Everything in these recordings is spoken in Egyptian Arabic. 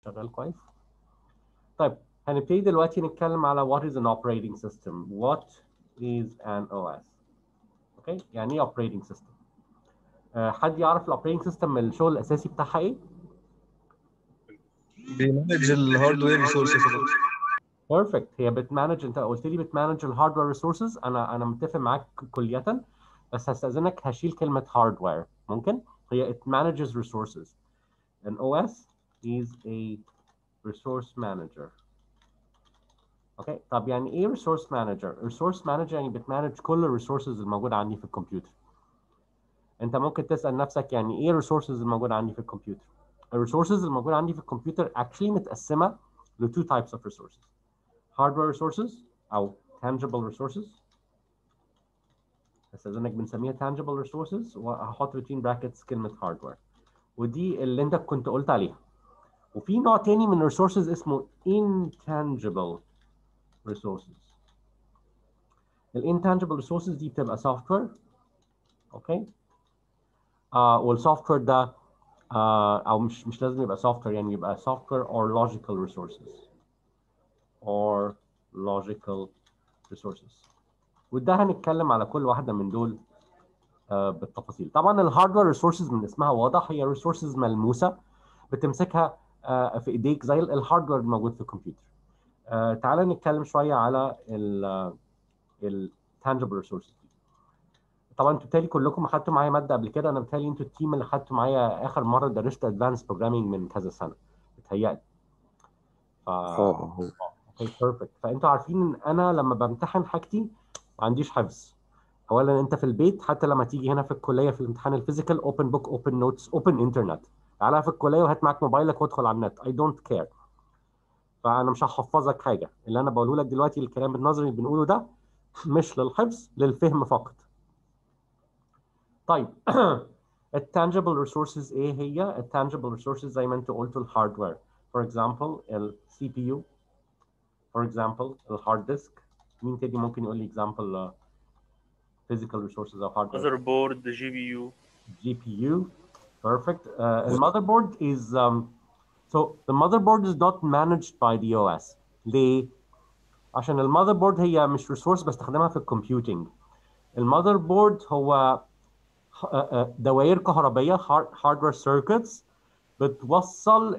شغال كويس طيب هنبتدي دلوقتي نتكلم على what is an operating system what is an OS اوكي يعني ايه operating system آه، حد يعرف الاوبريتنج سيستم الشغل الاساسي بتاعها ايه بيمانج الهاردوير ريسورسز بيرفكت هي بتمانج انت قلت لي بتمانج الهاردوير ريسورسز انا انا متفق معاك كليا بس هستاذنك هشيل كلمه هاردوير ممكن هي it manages resources an OS is a resource manager اوكي طب يعني ايه resource manager resource manager يعني بتمانج كل الريسورسز الموجوده عندي في الكمبيوتر انت ممكن تسال نفسك يعني ايه الريسورسز الموجوده عندي في الكمبيوتر الريسورسز الموجوده عندي في الكمبيوتر actually متقسمه ل two types of resources hardware resources او tangible resources استاذنك بنسميها tangible resources وهحط between brackets كلمه hardware ودي اللي انت كنت قلت عليها وفي نوع تاني من resources اسمه intangible resources ال intangible resources دي بتبقى software اوكي آه والسوفت وير ده آه او مش مش لازم يبقى سوفت وير يعني يبقى سوفت وير or logical resources or logical resources وده هنتكلم على كل واحده من دول آه بالتفاصيل طبعا الهاردوير ريسورسز من اسمها واضح هي ريسورسز ملموسه بتمسكها آه في ايديك زي الهاردوير الموجود في الكمبيوتر آه تعال نتكلم شويه على ال التانجبل ريسورسز طبعا انتوا بالتالي كلكم اخدتوا معايا ماده قبل كده انا بالتالي انتوا التيم اللي اخدتوا معايا اخر مره درست ادفانس بروجرامينج من كذا سنه بتهيألي ف اه هو اوكي بيرفكت فانتوا عارفين ان انا لما بمتحن حاجتي ما عنديش حفظ اولا انت في البيت حتى لما تيجي هنا في الكليه في الامتحان الفيزيكال اوبن بوك اوبن نوتس اوبن انترنت تعالى في الكليه وهات معاك موبايلك وادخل على النت اي دونت كير فانا مش هحفظك حاجه اللي انا بقوله لك دلوقتي الكلام النظري اللي بنقوله ده مش للحفظ للفهم فقط طيب التانجبل ريسورسز ايه هي؟ التانجبل ريسورسز زي ما انتوا قلتوا الهاردوير فور اكزامبل السي بي يو فور اكزامبل الهارد ديسك مين تاني ممكن يقول لي اكزامبل physical resources او hardware ماذر بورد جي بي يو GPU perfect uh, the motherboard is um, so the motherboard is not managed by the OS ليه؟ عشان المذر هي مش ريسورس بستخدمها في الكمبيوتنج المذر بورد هو دوائر كهربيه هاردوير سيركتس بتوصل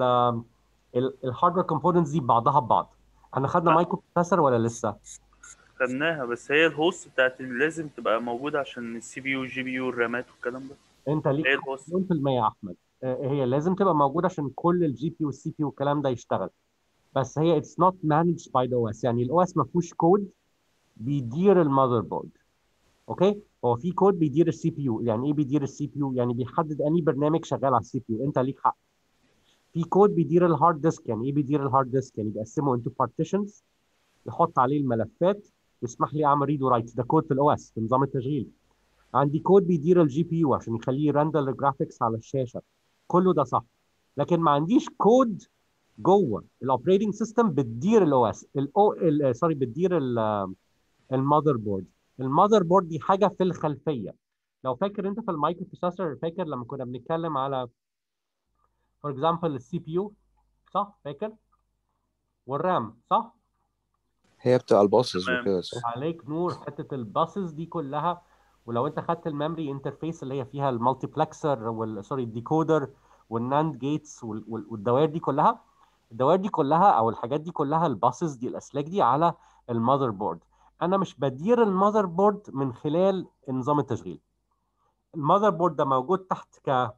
الهاردوير كومبوننتس دي بعضها ببعض احنا خدنا مايكرو بروسيسور ولا لسه؟ خدناها بس هي الهوست بتاعت اللي لازم تبقى موجوده عشان السي بي يو والجي بي يو والرامات والكلام ده انت ليك هي الهوست 100% يا احمد آه، هي لازم تبقى موجوده عشان كل الجي بي والسي بي والكلام ده يشتغل بس هي اتس نوت مانجد باي ذا او اس يعني الاو اس ما فيهوش كود بيدير المذر بورد اوكي هو في كود بيدير السي بي يو يعني ايه بيدير السي بي يو يعني بيحدد اني برنامج شغال على السي بي يو انت ليك حق في كود بيدير الهارد ديسك يعني ايه بيدير الهارد ديسك يعني بيقسمه انتو بارتيشنز يحط عليه الملفات يسمح لي اعمل ريد ورايت ده كود في الاو اس في نظام التشغيل عندي كود بيدير الجي بي يو عشان يخليه يرندر الجرافيكس على الشاشه كله ده صح لكن ما عنديش كود جوه الاوبريتنج سيستم بتدير الاو اس الاو سوري بتدير المذر بورد المذر بورد دي حاجه في الخلفيه لو فاكر انت في المايكرو بروسيسور فاكر لما كنا بنتكلم على فور اكزامبل السي بي يو صح فاكر والرام صح هي بتبقى الباصز تمام. وكده صح؟ عليك نور حته الباسز دي كلها ولو انت خدت الميموري انترفيس اللي هي فيها المالتيبلكسر وال سوري الديكودر والناند جيتس والدوائر دي كلها الدوائر دي كلها او الحاجات دي كلها الباسز دي الاسلاك دي على المذر بورد انا مش بدير المذر بورد من خلال نظام التشغيل المذر بورد ده موجود تحت ك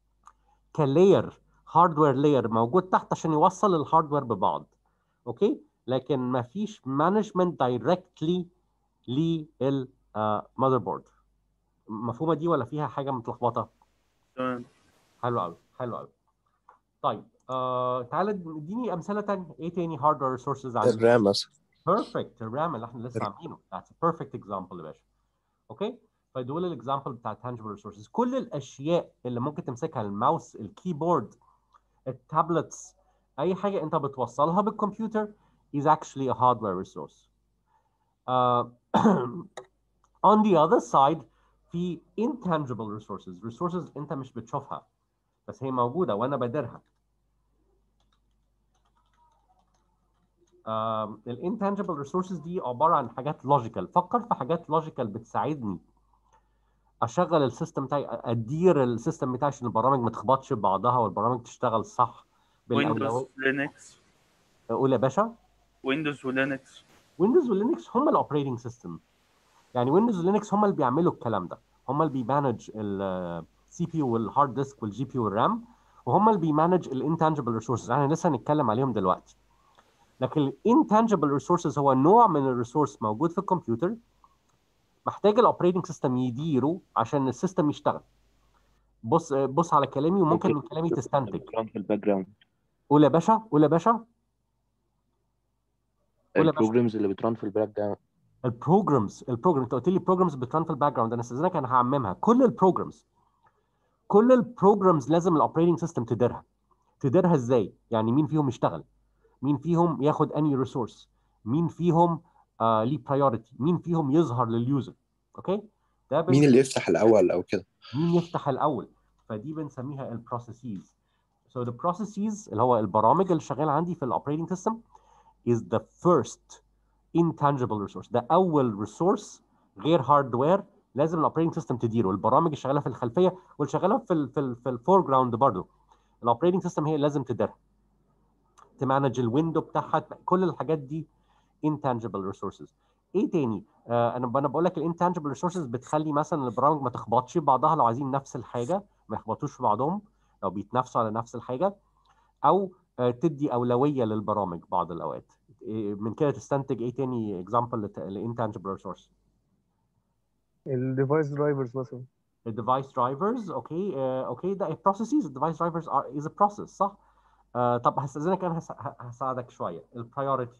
كلاير هاردوير لاير موجود تحت عشان يوصل الهاردوير ببعض اوكي لكن ما فيش مانجمنت دايركتلي للمذر بورد مفهومه دي ولا فيها حاجه متلخبطه تمام حلو قوي حلو قوي طيب آه تعالى اديني امثله تانية ايه تاني هاردوير ريسورسز عندك الرام مثلا بيرفكت الرام اللي احنا لسه عاملينه that's a perfect example يا باشا اوكي فدول الاكزامبل بتاع tangible resources كل الاشياء اللي ممكن تمسكها الماوس الكيبورد التابلتس اي حاجه انت بتوصلها بالكمبيوتر is actually a hardware resource uh, on the other side في intangible resources resources انت مش بتشوفها بس هي موجوده وانا بديرها الانتانجبل ريسورسز دي عباره عن حاجات لوجيكال فكر في حاجات لوجيكال بتساعدني اشغل السيستم بتاعي ادير السيستم بتاعي عشان البرامج ما تخبطش ببعضها والبرامج تشتغل صح ويندوز لينكس قول يا باشا ويندوز ولينكس ويندوز ولينكس هم الاوبريتنج سيستم يعني ويندوز ولينكس هم اللي بيعملوا الكلام ده هم اللي بيمانج السي بي يو والهارد ديسك والجي بي يو والرام وهم اللي بيمانج الانتانجبل ريسورسز احنا لسه هنتكلم عليهم دلوقتي لكن الانتانجبل ريسورسز هو نوع من الريسورس موجود في الكمبيوتر محتاج الاوبريتنج سيستم يديره عشان السيستم يشتغل بص بص على كلامي وممكن من كلامي تستنتج في الباك جراوند قول يا باشا قول يا باشا قول يا باشا. البروجرامز اللي بتران في الباك جراوند البروجرامز البروجرام انت قلت لي بروجرامز بتران في الباك جراوند انا استاذنك انا هعممها كل البروجرامز كل البروجرامز لازم الاوبريتنج سيستم تديرها تديرها ازاي يعني مين فيهم يشتغل مين فيهم ياخد اني ريسورس مين فيهم آه ليه برايورتي مين فيهم يظهر لليوزر اوكي ده بن- مين اللي يفتح الاول او كده مين يفتح الاول فدي بنسميها البروسيسز so the processes اللي هو البرامج اللي شغاله عندي في الاوبريتنج سيستم is the first intangible resource ده اول ريسورس غير هاردوير لازم الاوبريتنج سيستم تديره البرامج اللي شغاله في الخلفيه واللي شغاله في ال في ال في الفور جراوند برضه الاوبريتنج سيستم هي اللي لازم تديرها تمانج الويندو بتاعها كل الحاجات دي intangible resources ايه تاني آه انا انا بقول لك الانتانجبل ريسورسز بتخلي مثلا البرامج ما تخبطش في بعضها لو عايزين نفس الحاجه ما يخبطوش في بعضهم لو بيتنافسوا على نفس الحاجه او آه تدي اولويه للبرامج بعض الاوقات إيه من كده تستنتج ايه تاني اكزامبل للانتانجبل ريسورس الديفايس درايفرز مثلا الديفايس درايفرز اوكي آه اوكي ده البروسيسز الديفايس درايفرز از ا بروسيس صح آه طب هستاذنك انا هس- ه- هساعدك شويه البرايورتي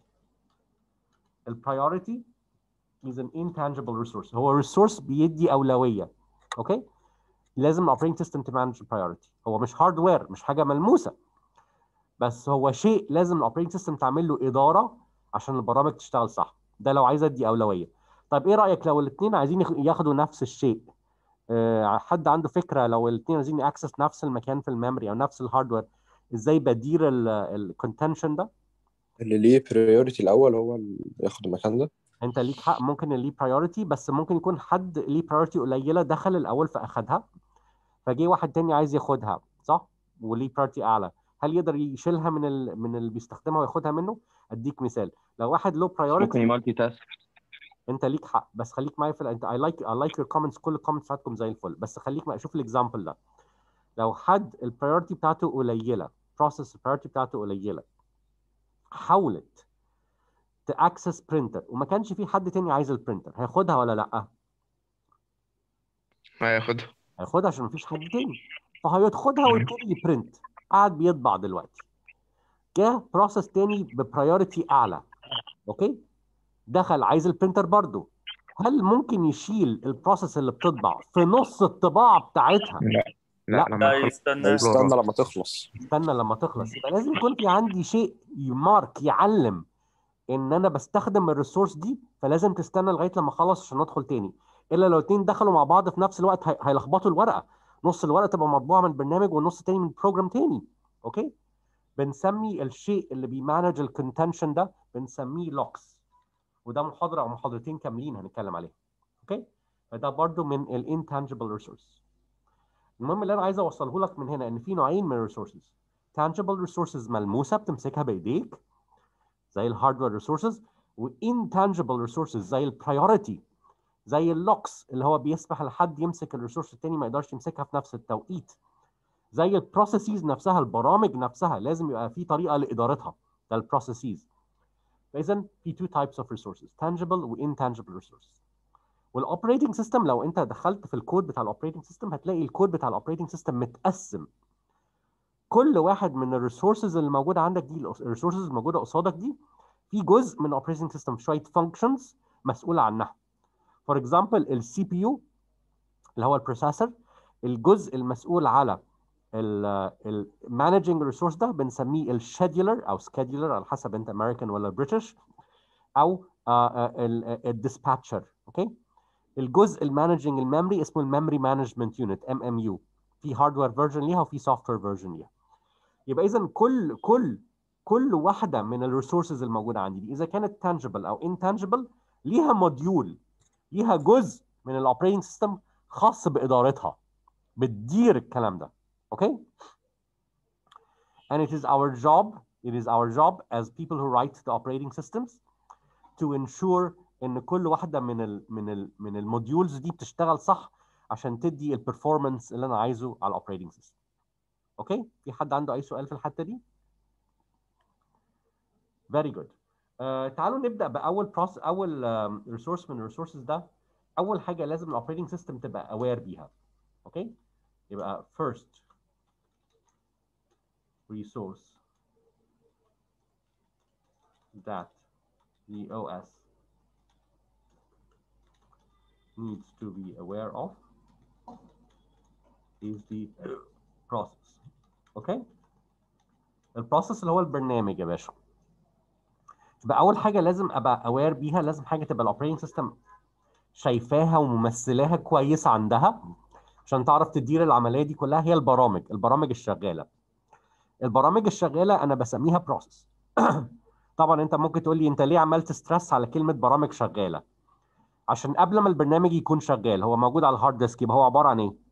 البرايورتي is an intangible resource هو ريسورس بيدي اولويه اوكي لازم الاوبريتنج سيستم تمانج البرايورتي هو مش هاردوير مش حاجه ملموسه بس هو شيء لازم الاوبريتنج سيستم تعمل له اداره عشان البرامج تشتغل صح ده لو عايز ادي اولويه طيب ايه رايك لو الاثنين عايزين ياخ- ياخدوا نفس الشيء آه، حد عنده فكره لو الاثنين عايزين اكسس نفس المكان في الميموري او نفس الهاردوير ازاي بدير الكونتنشن ده اللي ليه بريوريتي الاول هو اللي ياخد المكان ده انت ليك حق ممكن اللي ليه برايورتي بس ممكن يكون حد ليه برايورتي قليله دخل الاول فاخدها فجه واحد تاني عايز ياخدها صح وليه برايورتي اعلى هل يقدر يشيلها من ال... من اللي بيستخدمها وياخدها منه اديك مثال لو واحد له ممكن برايورتي يمالتي تاسك انت ليك حق بس خليك معايا في ال- انت اي لايك اي لايك يور كومنتس كل الكومنتس بتاعتكم زي الفل بس خليك معايا شوف الاكزامبل ده لو حد البرايورتي بتاعته قليله بروسيس البرايورتي بتاعته قليله حاولت تاكسس برينتر وما كانش في حد تاني عايز البرينتر هياخدها ولا لا هياخدها هياخدها عشان مفيش حد تاني فهياخدها ويبتدي يبرنت قاعد بيطبع دلوقتي جه بروسيس تاني ببرايورتي اعلى اوكي دخل عايز البرينتر برضو هل ممكن يشيل البروسيس اللي بتطبع في نص الطباعه بتاعتها لا لا. لا لما لا يخلص يستنى يستنى لما تخلص استنى لما تخلص يبقى لازم يكون في عندي شيء مارك يعلم ان انا بستخدم الريسورس دي فلازم تستنى لغايه لما اخلص عشان ادخل تاني الا لو اتنين دخلوا مع بعض في نفس الوقت هي- هيلخبطوا الورقه نص الورقه تبقى مطبوعه من برنامج والنص التاني من بروجرام تاني اوكي بنسمي الشيء اللي بيمانج الكونتنشن ده بنسميه لوكس وده محاضره او محاضرتين كاملين هنتكلم عليها اوكي فده برضو من الانتانجبل ريسورس المهم اللي انا عايز اوصله لك من هنا ان في نوعين من الريسورسز tangible resources ملموسه بتمسكها بايديك زي الهاردوير ريسورسز وانتانجبل resources زي البرايورتي زي اللوكس اللي هو بيسمح لحد يمسك الريسورس التاني ما يقدرش يمسكها في نفس التوقيت زي البروسيسز نفسها البرامج نفسها لازم يبقى في طريقه لادارتها ده البروسيسز فاذا في two types of resources tangible و intangible resources والاوبريتنج سيستم لو انت دخلت في الكود بتاع الاوبريتنج سيستم هتلاقي الكود بتاع الاوبريتنج سيستم متقسم كل واحد من الريسورسز اللي موجوده عندك دي الريسورسز الموجوده قصادك دي في جزء من الاوبريتنج سيستم شويه فانكشنز مسؤول عنها فور اكزامبل السي بي يو اللي هو البروسيسور الجزء المسؤول على المانجنج ريسورس ده بنسميه الشيدولر او سكيدولر على حسب انت امريكان ولا بريتش او الديسباتشر اوكي الجزء المانجنج الميموري اسمه الميموري مانجمنت يونت ام ام يو في هاردوير فيرجن ليها وفي سوفت وير فيرجن ليها يبقى اذا كل كل كل واحده من الريسورسز الموجوده عندي دي اذا كانت tangible او intangible ليها موديول ليها جزء من الاوبريتنج سيستم خاص بادارتها بتدير الكلام ده اوكي and it is our job it is our job as people who write the operating systems to ensure ان كل واحده من ال من ال من الموديولز دي بتشتغل صح عشان تدي البرفورمانس اللي انا عايزه على الاوبريتنج سيستم اوكي في حد عنده اي سؤال في الحته دي very good uh, تعالوا نبدا باول بروس اول ريسورس من الريسورسز ده اول حاجه لازم الاوبريتنج سيستم تبقى aware بيها اوكي يبقى first resource that the OS needs to be aware of is the process. Okay? البروسيس اللي هو البرنامج يا باشا. يبقى أول حاجة لازم أبقى aware بيها لازم حاجة تبقى الأوبريتنج سيستم شايفاها وممثلاها كويس عندها عشان تعرف تدير العملية دي كلها هي البرامج، البرامج الشغالة. البرامج الشغالة أنا بسميها بروسيس. طبعا أنت ممكن تقول لي أنت ليه عملت ستريس على كلمة برامج شغالة؟ عشان قبل ما البرنامج يكون شغال هو موجود على الهارد ديسك يبقى هو عباره عن ايه؟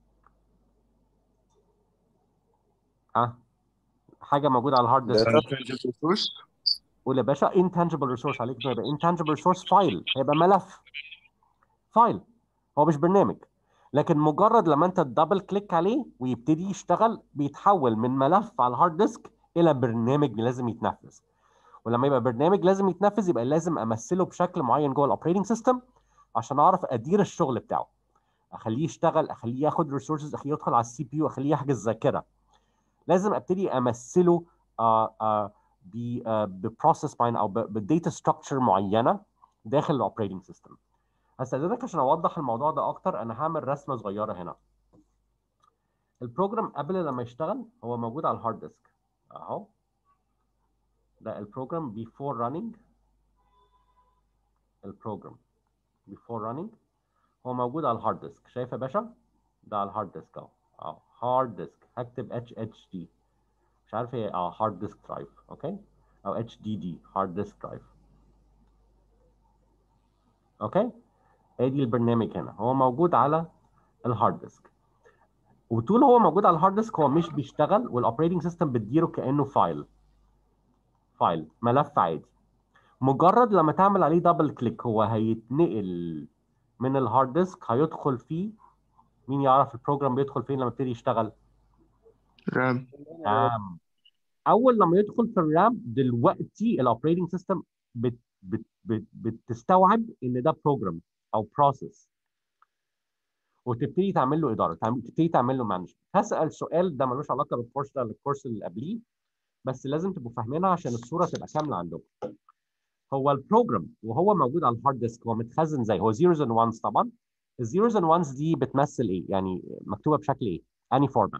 ها؟ حاجه موجوده على الهارد ديسك قول يا باشا intangible resource عليك يبقى intangible resource فايل هيبقى ملف فايل هو مش برنامج لكن مجرد لما انت تدبل كليك عليه ويبتدي يشتغل بيتحول من ملف على الهارد ديسك الى برنامج لازم يتنفذ ولما يبقى برنامج لازم يتنفذ يبقى لازم امثله بشكل معين جوه الاوبريتنج سيستم عشان اعرف ادير الشغل بتاعه اخليه يشتغل اخليه ياخد ريسورسز اخليه يدخل على السي بي يو اخليه يحجز ذاكره لازم ابتدي امثله آه آه ببروسيس معين او بديتا ستراكشر معينه داخل الاوبريتنج سيستم هستاذنك عشان اوضح الموضوع ده اكتر انا هعمل رسمه صغيره هنا البروجرام قبل لما يشتغل هو موجود على الهارد ديسك اهو ده البروجرام before running البروجرام before running هو موجود على الهارد ديسك شايف يا باشا ده على الهارد ديسك اهو اهو هارد ديسك هكتب اتش اتش دي مش عارف ايه اه هارد ديسك درايف اوكي او اتش دي دي هارد ديسك درايف اوكي ادي البرنامج هنا هو موجود على الهارد ديسك وطول هو موجود على الهارد ديسك هو مش بيشتغل والاوبريتنج سيستم بتديره كانه فايل فايل ملف عادي مجرد لما تعمل عليه دبل كليك هو هيتنقل من الهارد ديسك هيدخل فيه مين يعرف البروجرام بيدخل فين لما يبتدي يشتغل رام رام اول لما يدخل في الرام دلوقتي الاوبريتنج سيستم بت بت بت بتستوعب ان ده بروجرام او بروسيس وتبتدي تعمل له اداره تعمل- تبتدي تعمل له مانجمنت هسال سؤال ده ملوش علاقه بالكورس ده الكورس اللي قبليه بس لازم تبقوا فاهمينها عشان الصوره تبقى كامله عندكم هو البروجرام وهو موجود على الهارد ديسك هو متخزن زي هو zeros and ones طبعا الزيروز and ones دي بتمثل ايه يعني مكتوبه بشكل ايه اني فورمات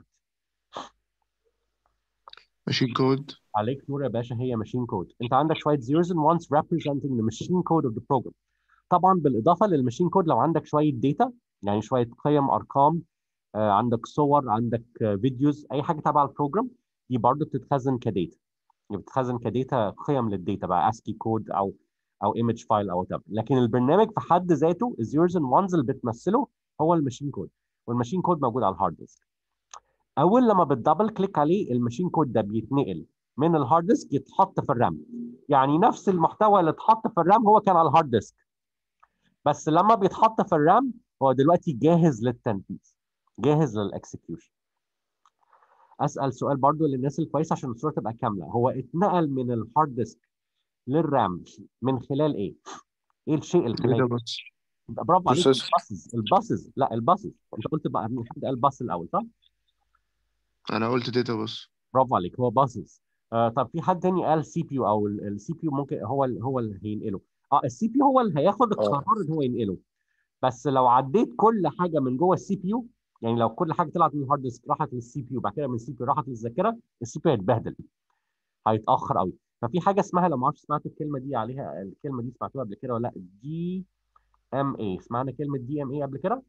ماشين كود عليك نور يا باشا هي ماشين كود انت عندك شويه zeros and ones representing the machine code of the program طبعا بالاضافه للماشين كود لو عندك شويه داتا يعني شويه قيم ارقام آه، عندك صور عندك آه، فيديوز اي حاجه تبع البروجرام دي برضه بتتخزن كداتا يعني بتتخزن كداتا قيم للداتا بقى اسكي كود او او ايمج فايل او whatever لكن البرنامج في حد ذاته الزيروز اند وانز اللي بتمثله هو الماشين كود والماشين كود موجود على الهارد ديسك اول لما بتدبل كليك عليه الماشين كود ده بيتنقل من الهارد ديسك يتحط في الرام يعني نفس المحتوى اللي اتحط في الرام هو كان على الهارد ديسك بس لما بيتحط في الرام هو دلوقتي جاهز للتنفيذ جاهز للاكسكيوشن اسال سؤال برضو للناس الكويسه عشان الصوره تبقى كامله هو اتنقل من الهارد ديسك للرام من خلال ايه ايه الشيء داتا الخلال بس برافو عليك Processor. الباسز الباسز لا الباسز انت قلت بقى حد قال باس الاول صح انا قلت داتا بس برافو عليك هو باسز آه طب في حد تاني قال سي بي يو او السي بي يو ممكن هو ال هو اللي هينقله اه السي بي يو هو اللي هياخد القرار ان هو ينقله بس لو عديت كل حاجه من جوه السي بي يو يعني لو كل حاجه طلعت من الهارد ديسك راحت للسي بي يو بعد كده من السي بي يو راحت للذاكره السي بي يو هيتبهدل هيتاخر قوي ففي حاجه اسمها لو ما اعرفش سمعت الكلمه دي عليها الكلمه دي سمعتوها قبل كده ولا لا دي ام اي سمعنا كلمه دي ام اي قبل كده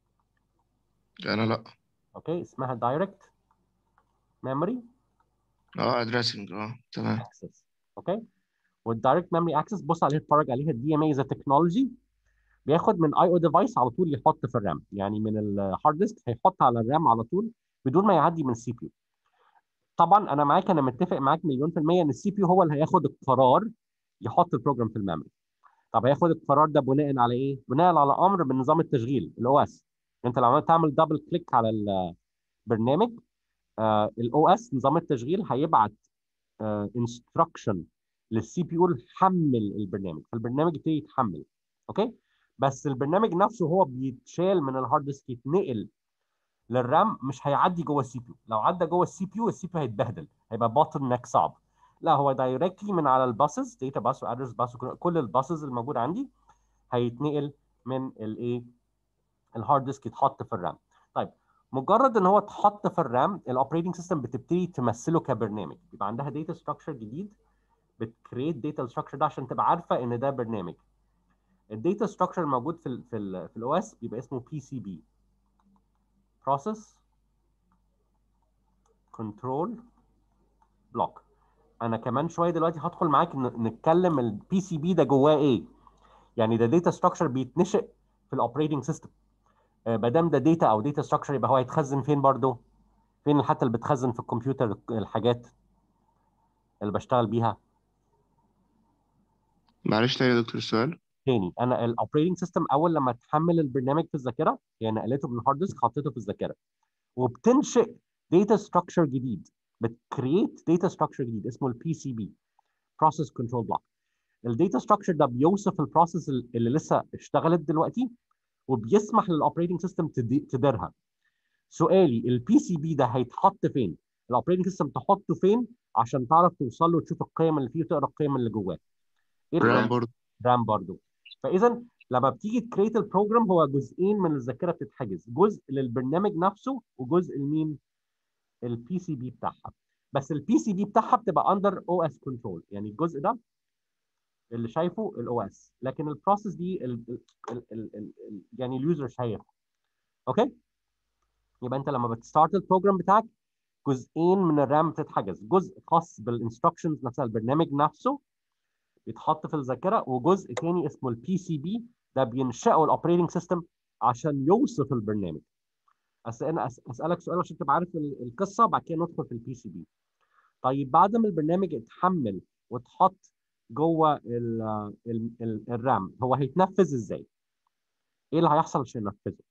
انا لا اوكي اسمها دايركت ميموري اه ادريسنج اه تمام اكسس اوكي والدايركت ميموري اكسس بص عليها اتفرج عليها الدي ام اي از تكنولوجي بياخد من اي او ديفايس على طول يحط في الرام يعني من الهارد ديسك هيحط على الرام على طول بدون ما يعدي من السي بي يو طبعا انا معاك انا متفق معاك مليون في الميه ان السي بي يو هو اللي هياخد القرار يحط البروجرام في الميموري طب هياخد القرار ده بناء على ايه؟ بناء على امر من نظام التشغيل الاو اس انت لو عملت تعمل دبل كليك على البرنامج الاو اس نظام التشغيل هيبعت انستراكشن للسي بي يو حمل البرنامج فالبرنامج يبتدي يتحمل اوكي بس البرنامج نفسه هو بيتشال من الهارد ديسك يتنقل للرام مش هيعدي جوه السي بي يو لو عدى جوه السي بي يو السي بي يو هيتبهدل هيبقى باتل نك صعب لا هو دايركتلي من على الباسز داتا باس وادرس باس كل الباسز الموجوده عندي هيتنقل من الايه الهارد ديسك يتحط في الرام طيب مجرد ان هو اتحط في الرام الاوبريتنج سيستم بتبتدي تمثله كبرنامج يبقى عندها داتا ستراكشر جديد بتكريت داتا ستراكشر ده عشان تبقى عارفه ان ده برنامج الداتا ستراكشر الموجود في ال في ال في الاو اس بيبقى اسمه بي سي بي بروسيس كنترول بلوك انا كمان شويه دلوقتي هدخل معاك ن- نتكلم البي سي بي ده جواه ايه يعني ده داتا ستراكشر بيتنشئ في الاوبريتنج سيستم ما دام ده داتا او داتا ستراكشر يبقى هو هيتخزن فين برضه فين الحته اللي بتخزن في الكمبيوتر الحاجات اللي بشتغل بيها معلش تاني يا دكتور السؤال تاني انا الاوبريتنج سيستم اول لما تحمل البرنامج في الذاكره يعني نقلته من الهارد ديسك حطيته في الذاكره وبتنشئ داتا ستراكشر جديد بتكريت داتا ستراكشر جديد اسمه البي سي بي بروسيس كنترول بلوك الداتا ستراكشر ده بيوصف البروسيس اللي لسه اشتغلت دلوقتي وبيسمح للاوبريتنج سيستم تديرها سؤالي البي سي بي ده هيتحط فين الاوبريتنج سيستم تحطه فين عشان تعرف توصل له وتشوف القيم اللي فيه وتقرا القيم اللي جواه ايه رام القيم برضه رام برضو فاذا لما بتيجي تكريت البروجرام هو جزئين من الذاكره بتتحجز جزء للبرنامج نفسه وجزء لمين البي سي بي بتاعها بس البي سي بي بتاعها بتبقى اندر او اس كنترول يعني الجزء ده اللي شايفه الاو اس لكن البروسيس دي ال ال ال ال ال يعني اليوزر شايفها اوكي يبقى انت لما بتستارت البروجرام بتاعك جزئين من الرام بتتحجز جزء خاص بالانستراكشنز نفسها البرنامج نفسه بيتحط في الذاكره وجزء تاني اسمه البي سي بي ده بينشئه الاوبريتنج سيستم عشان يوصف البرنامج أس انا أس- اسالك سؤال عشان تبقى عارف ال- القصه بعد كده ندخل في البي سي بي طيب بعد ما البرنامج اتحمل واتحط جوه ال ال ال الرام هو هيتنفذ ازاي؟ ايه اللي هيحصل عشان ينفذه؟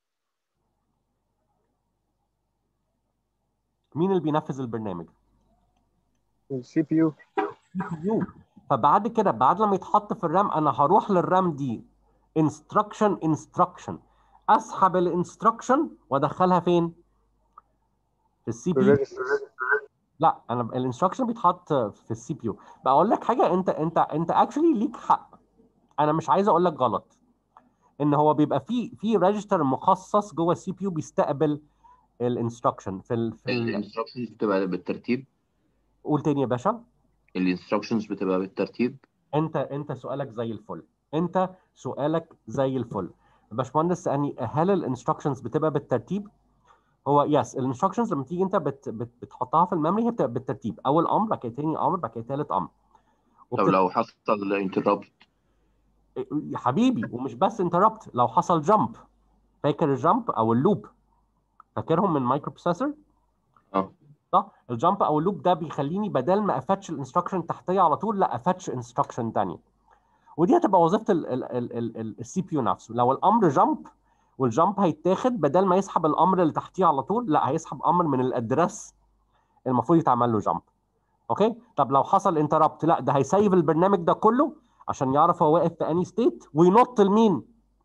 مين اللي بينفذ البرنامج؟ السي بي يو يو فبعد كده بعد لما يتحط في الرام انا هروح للرام دي انستراكشن انستراكشن اسحب الانستراكشن وادخلها فين؟ في السي بي يو لا انا الانستراكشن بيتحط في السي بي يو بقول لك حاجه انت انت انت اكشلي ليك حق انا مش عايز اقول لك غلط ان هو بيبقى في في ريجستر مخصص جوه السي بي يو بيستقبل الانستراكشن في ال في ال الانستراكشنز بتبقى بالترتيب قول تاني يا باشا الانستراكشنز بتبقى بالترتيب انت انت سؤالك زي الفل انت سؤالك زي الفل باشمهندس سالني هل الانستراكشنز بتبقى بالترتيب هو يس الانستراكشنز لما تيجي انت بت بت بتحطها في الميموري هي بتبقى بالترتيب اول امر بعد كده تاني امر بعد كده تالت امر طب وبتت- لو حصل انتربت يا حبيبي ومش بس انتربت لو حصل جامب فاكر الجامب او اللوب فاكرهم من مايكرو بروسيسور اه صح الجامب او اللوب ده بيخليني بدل ما افتش الانستراكشن التحتيه على طول لا افتش انستراكشن ثانيه ودي هتبقى وظيفه السي بي يو نفسه لو الامر جامب والجامب هيتاخد بدل ما يسحب الامر اللي تحتيه على طول لا هيسحب امر من الادرس المفروض يتعمل له جامب اوكي طب لو حصل انتربت لا ده هيسيب البرنامج ده كله عشان يعرف هو واقف في اني ستيت وينط لمين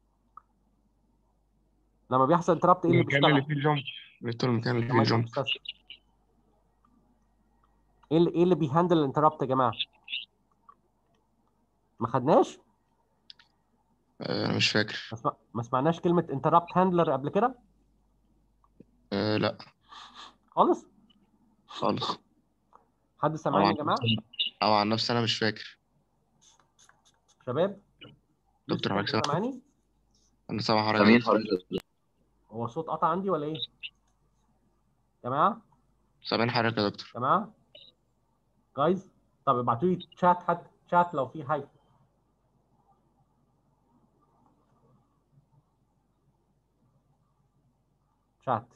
لما بيحصل انتربت ايه اللي المكان اللي بيشتغل فيه الجمب نختار المكان اللي فيه مايكرو الجمب بروسيسور. ايه اللي ايه اللي بيهندل الانتربت يا جماعه ما خدناش آه، انا مش فاكر ما سمع- ما سمعناش كلمه انتربت هاندلر قبل كده آه لا خالص خالص حد او سامعني يا عن جماعه او عن نفسي انا مش فاكر شباب دكتور لسه حضرتك حد سامع سامعني انا سامع سامعين حضرتك حضرتك هو صوت قطع عندي ولا ايه يا جماعه سامعين حضرتك يا دكتور يا جماعه جايز طب ابعتوا لي تشات حتى تشات لو في حاجه شات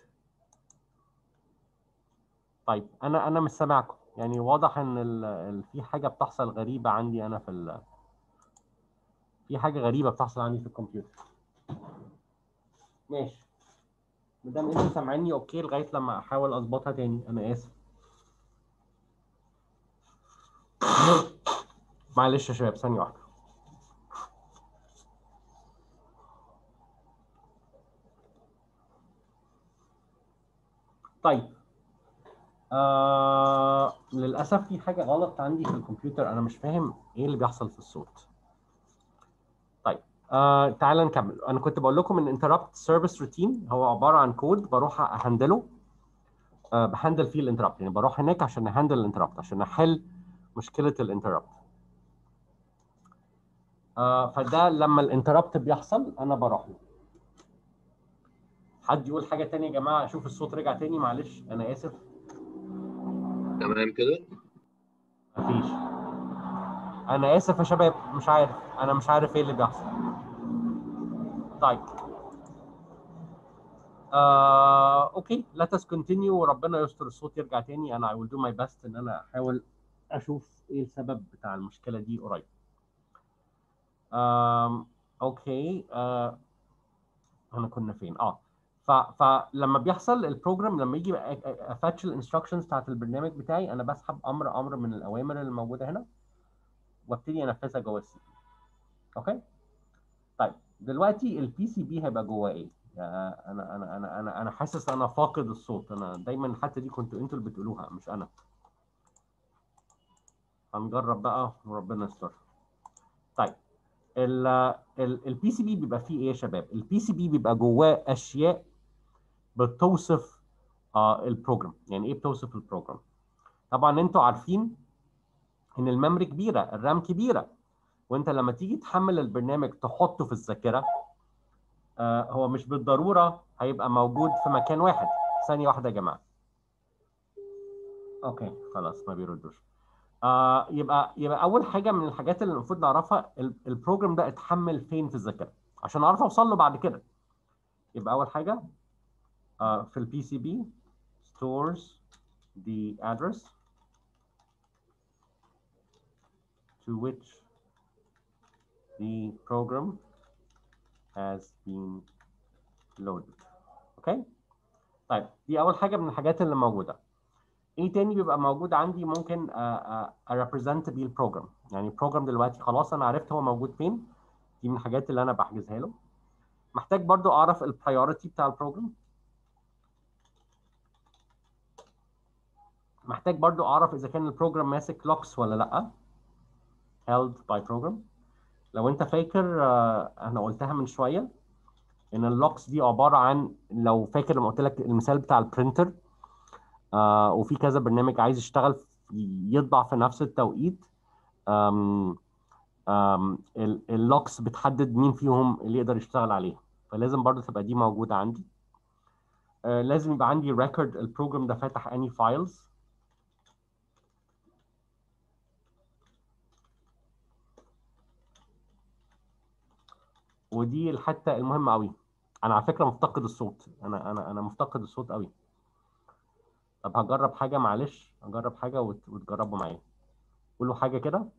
طيب انا انا مش سامعكم يعني واضح ان ال... ال... في حاجه بتحصل غريبه عندي انا في ال... في حاجه غريبه بتحصل عندي في الكمبيوتر ماشي ما دام انتوا سامعيني اوكي لغايه لما احاول اظبطها تاني انا اسف معلش يا شباب ثانيه واحده طيب آه للاسف في حاجه غلط عندي في الكمبيوتر انا مش فاهم ايه اللي بيحصل في الصوت طيب آه تعال نكمل انا كنت بقول لكم ان انتربت سيرفيس روتين هو عباره عن كود بروح اهندله آه بهندل فيه الانتربت يعني بروح هناك عشان اهندل الانتربت عشان احل مشكله الانتربت آه فده لما الانتربت بيحصل انا بروح له حد يقول حاجه تانية يا جماعه اشوف الصوت رجع تاني معلش انا اسف تمام كده مفيش انا اسف يا شباب مش عارف انا مش عارف ايه اللي بيحصل طيب آه، اوكي let us continue وربنا يستر الصوت يرجع تاني انا I will do my best ان انا احاول اشوف ايه السبب بتاع المشكله دي قريب آم، اوكي آه، احنا كنا فين اه ف... فلما بيحصل البروجرام لما يجي افتش الانستراكشنز بتاعت البرنامج بتاعي انا بسحب امر امر من الاوامر اللي موجوده هنا وابتدي انفذها جوه السي بي اوكي طيب دلوقتي البي سي بي هيبقى جوه ايه يا انا انا انا انا انا حاسس انا فاقد الصوت انا دايما الحته دي كنتوا انتوا اللي بتقولوها مش انا هنجرب بقى وربنا يستر طيب البي سي بي بيبقى فيه ايه يا شباب البي سي بي بيبقى جواه اشياء بتوصف آه البروجرام يعني ايه بتوصف البروجرام طبعا انتوا عارفين ان الميموري كبيره الرام كبيره وانت لما تيجي تحمل البرنامج تحطه في الذاكره آه هو مش بالضروره هيبقى موجود في مكان واحد ثانيه واحده يا جماعه اوكي خلاص ما بيردوش آه يبقى يبقى اول حاجه من الحاجات اللي المفروض نعرفها ال- البروجرام ده اتحمل فين في الذاكره عشان اعرف اوصل له بعد كده يبقى اول حاجه آه في البي سي بي stores the address to which the program has been loaded اوكي طيب دي اول حاجه من الحاجات اللي موجوده ايه تاني بيبقى موجود عندي ممكن اريبريزنت بيه البروجرام يعني البروجرام دلوقتي خلاص انا عرفت هو موجود فين دي من الحاجات اللي انا بحجزها له محتاج برضو اعرف البرايورتي بتاع البروجرام محتاج برضو اعرف اذا كان البروجرام ماسك لوكس ولا لا held by program لو انت فاكر آه، انا قلتها من شويه ان اللوكس دي عباره عن لو فاكر لما قلت لك المثال بتاع البرينتر آه وفي كذا برنامج عايز يشتغل في- يطبع في نفس التوقيت آم آم ال- اللوكس بتحدد مين فيهم اللي يقدر يشتغل عليها فلازم برضو تبقى دي موجودة عندي آه لازم يبقى عندي ريكورد البروجرام ده فاتح اني فايلز ودي الحته المهمه قوي انا على فكره مفتقد الصوت انا انا انا مفتقد الصوت قوي طب هجرب حاجه معلش هجرب حاجه وت- وتجربوا معايا قولوا حاجه كده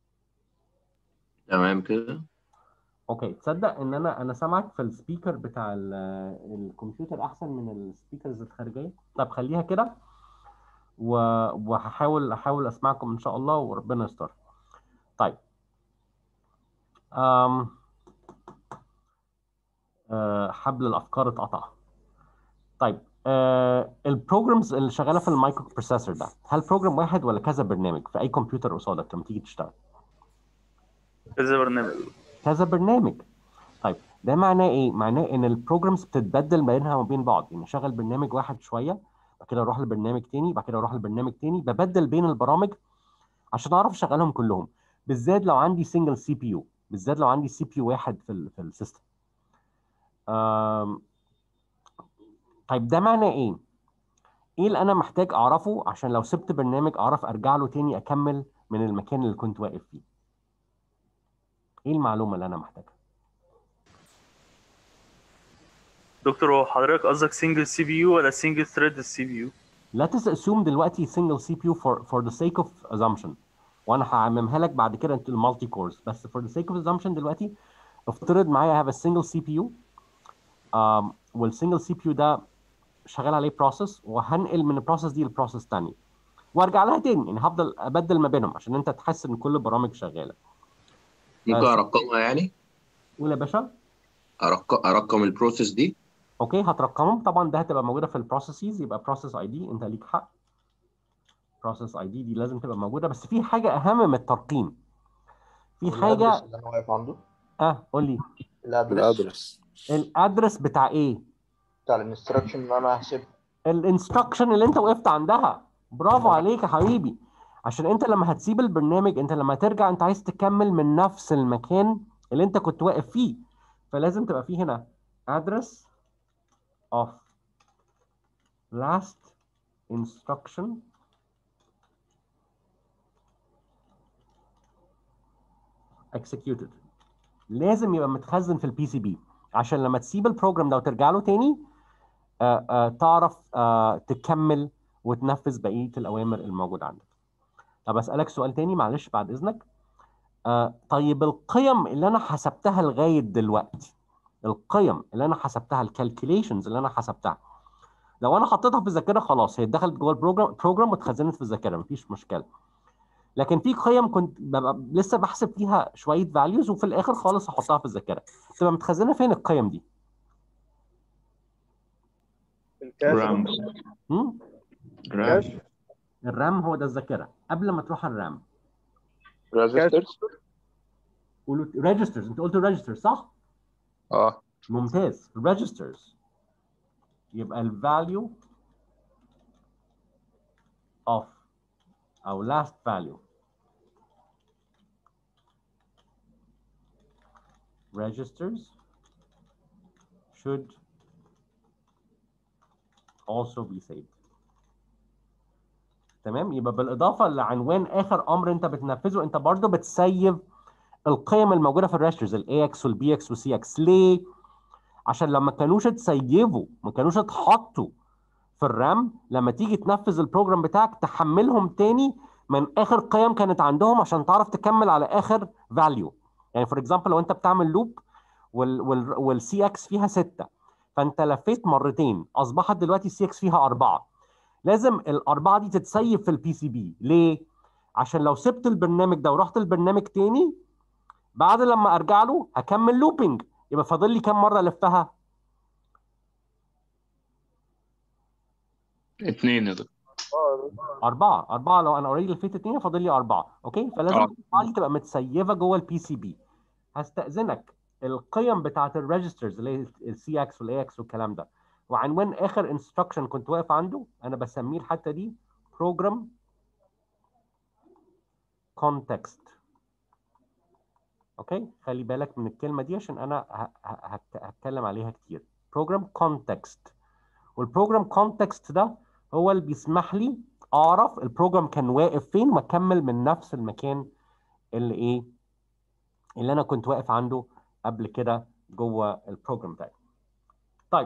تمام كده اوكي تصدق ان انا انا سامعك في السبيكر بتاع ال- الكمبيوتر احسن من السبيكرز الخارجيه طب خليها كده و... وهحاول احاول اسمعكم ان شاء الله وربنا يستر طيب أم... أه حبل الافكار اتقطع طيب أه البروجرامز اللي شغاله في المايكرو بروسيسور ده هل بروجرام واحد ولا كذا برنامج في اي كمبيوتر قصادك لما تيجي تشتغل كذا برنامج كذا برنامج طيب ده معناه ايه؟ معناه ان البروجرامز بتتبدل بينها وبين بعض يعني شغل برنامج واحد شويه بعد كده اروح لبرنامج تاني بعد كده اروح لبرنامج تاني ببدل بين البرامج عشان اعرف اشغلهم كلهم بالذات لو عندي سنجل سي بي يو بالذات لو عندي سي بي يو واحد في ال في السيستم آم، طيب ده معناه ايه؟ ايه اللي انا محتاج اعرفه عشان لو سبت برنامج اعرف ارجع له تاني اكمل من المكان اللي كنت واقف فيه ايه المعلومه اللي انا محتاجها دكتور هو حضرتك قصدك سنجل سي بي يو ولا سنجل ثريد السي بي يو let us assume دلوقتي single CPU for for the sake of assumption وانا هعممها لك بعد كده انت المالتي كورس بس for the sake of assumption دلوقتي افترض معايا I have a single CPU um, والسنجل سي بي يو ده شغال عليه بروسيس وهنقل من البروسيس دي لبروسيس تانية وارجع لها تاني يعني هفضل ابدل ما بينهم عشان انت تحس ان كل البرامج شغاله ممكن بس. ارقمها يعني قول يا باشا أرق... ارقم البروسيس دي اوكي هترقمهم طبعا ده هتبقى موجوده في البروسيسز يبقى بروسيس اي دي انت ليك حق بروسيس اي دي دي لازم تبقى موجوده بس في حاجه اهم من الترقيم في حاجه الأدرس اللي انا واقف عنده اه قول لي الادرس الادرس الادرس بتاع ايه بتاع الانستراكشن اللي انا هحسبه الانستراكشن اللي انت وقفت عندها برافو عليك يا حبيبي عشان انت لما هتسيب البرنامج انت لما ترجع انت عايز تكمل من نفس المكان اللي انت كنت واقف فيه فلازم تبقى فيه هنا address of last instruction executed لازم يبقى متخزن في البي سي بي عشان لما تسيب البروجرام ده وترجع له تاني آه، آه، تعرف آه، تكمل وتنفذ بقيه الاوامر الموجوده عندك. طب اسالك سؤال تاني معلش بعد اذنك. آه، طيب القيم اللي انا حسبتها لغايه دلوقتي القيم اللي انا حسبتها الكالكوليشنز اللي انا حسبتها لو انا حطيتها في الذاكره خلاص هي دخلت جوه البروجرام بروجرام واتخزنت في الذاكره مفيش مشكله. لكن في قيم كنت ببقى لسه بحسب فيها شويه فاليوز وفي الاخر خالص هحطها في الذاكره. تبقى متخزنه فين القيم دي؟ الكاش رام هم؟ رام كاش الرام هو ده الذاكره قبل ما تروح الرام ريجسترز قولوا ريجسترز انت قلت ريجستر صح؟ اه ممتاز registers يبقى ال value of أو last value registers should also be saved تمام يبقى بالإضافة لعنوان آخر أمر أنت بتنفذه أنت برضه بتسيف القيم الموجودة في الريجسترز ال AX وال BX وال CX ليه؟ عشان لما كانوش اتسيفوا ما كانوش اتحطوا في الرام لما تيجي تنفذ البروجرام بتاعك تحملهم تاني من اخر قيم كانت عندهم عشان تعرف تكمل على اخر فاليو يعني فور اكزامبل لو انت بتعمل لوب وال وال والسي اكس فيها ستة فانت لفيت مرتين اصبحت دلوقتي السي اكس فيها اربعة لازم الاربعة دي تتسيف في البي سي بي ليه؟ عشان لو سبت البرنامج ده ورحت البرنامج تاني بعد لما ارجع له هكمل لوبينج يبقى فاضل لي كام مره الفها؟ اتنين يا دكتور أربعة أربعة لو أنا أوريدي لفيت اتنين فاضل لي أربعة أوكي فلازم آه. الأربعة دي تبقى متسيفة جوه البي سي بي هستأذنك القيم بتاعت الريجسترز اللي هي السي اكس والاي اكس والكلام ده وعنوان آخر انستراكشن كنت واقف عنده أنا بسميه الحتة دي بروجرام كونتكست اوكي خلي بالك من الكلمه دي عشان انا ه- ه- هت- هتكلم عليها كتير بروجرام كونتكست والبروجرام كونتكست ده هو اللي بيسمح لي اعرف البروجرام كان واقف فين واكمل من نفس المكان اللي ايه اللي انا كنت واقف عنده قبل كده جوه البروجرام بتاعي طيب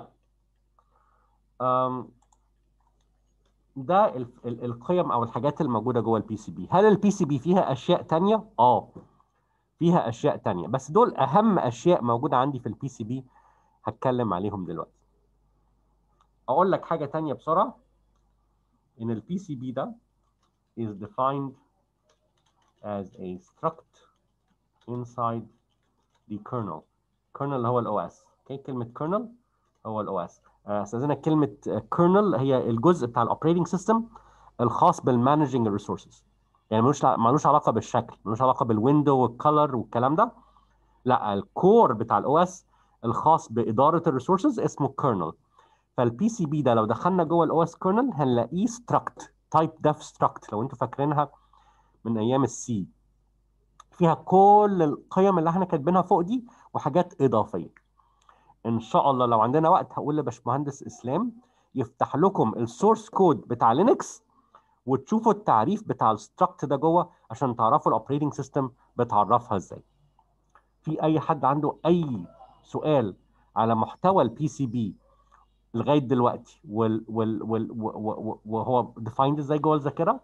أم ده ال- ال- القيم او الحاجات الموجوده جوه البي سي بي هل البي سي بي فيها اشياء تانية اه فيها اشياء تانية بس دول اهم اشياء موجوده عندي في البي سي بي هتكلم عليهم دلوقتي اقول لك حاجه تانية بسرعه ان البي سي بي ده is defined as a struct inside the kernel kernel اللي هو الاو اس اوكي كلمه kernel هو الاو اس استاذنك كلمه kernel هي الجزء بتاع الاوبريتنج سيستم الخاص بالمانجنج الريسورسز يعني ملوش ملوش علاقه بالشكل ملوش علاقه بالويندو والكلر والكلام ده لا الكور بتاع الاو اس الخاص باداره الريسورسز اسمه kernel فالبي سي بي ده لو دخلنا جوه الاو اس كيرنل هنلاقيه ستراكت تايب ديف ستراكت لو انتوا فاكرينها من ايام السي فيها كل القيم اللي احنا كاتبينها فوق دي وحاجات اضافيه ان شاء الله لو عندنا وقت هقول لباشمهندس اسلام يفتح لكم السورس كود بتاع لينكس وتشوفوا التعريف بتاع الستراكت ده جوه عشان تعرفوا الاوبريتنج سيستم بتعرفها ازاي في اي حد عنده اي سؤال على محتوى البي سي بي لغايه دلوقتي وال وال وال و- و- و- وهو ديفايند ازاي جوه الذاكره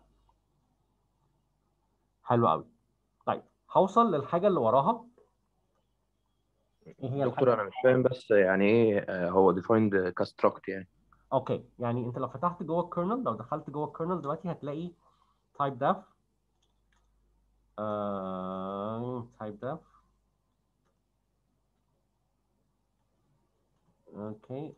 حلو قوي طيب هوصل للحاجه اللي وراها ايه هي دكتور الحاجه انا مش فاهم بس يعني ايه آه، هو defined كاستراكت يعني اوكي يعني انت لو فتحت جوه الكيرنل لو دخلت جوه الكيرنل دلوقتي هتلاقي type def آه type def اوكي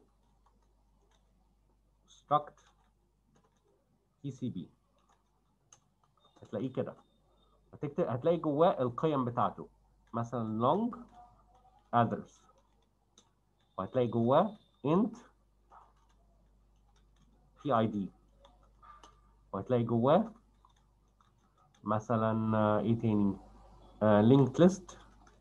struct PCB هتلاقيه كده هتكتب هتلاقي جواه القيم بتاعته مثلا long address وهتلاقي جواه int في اي دي وهتلاقي جواه مثلا آه، ايه تاني لينك ليست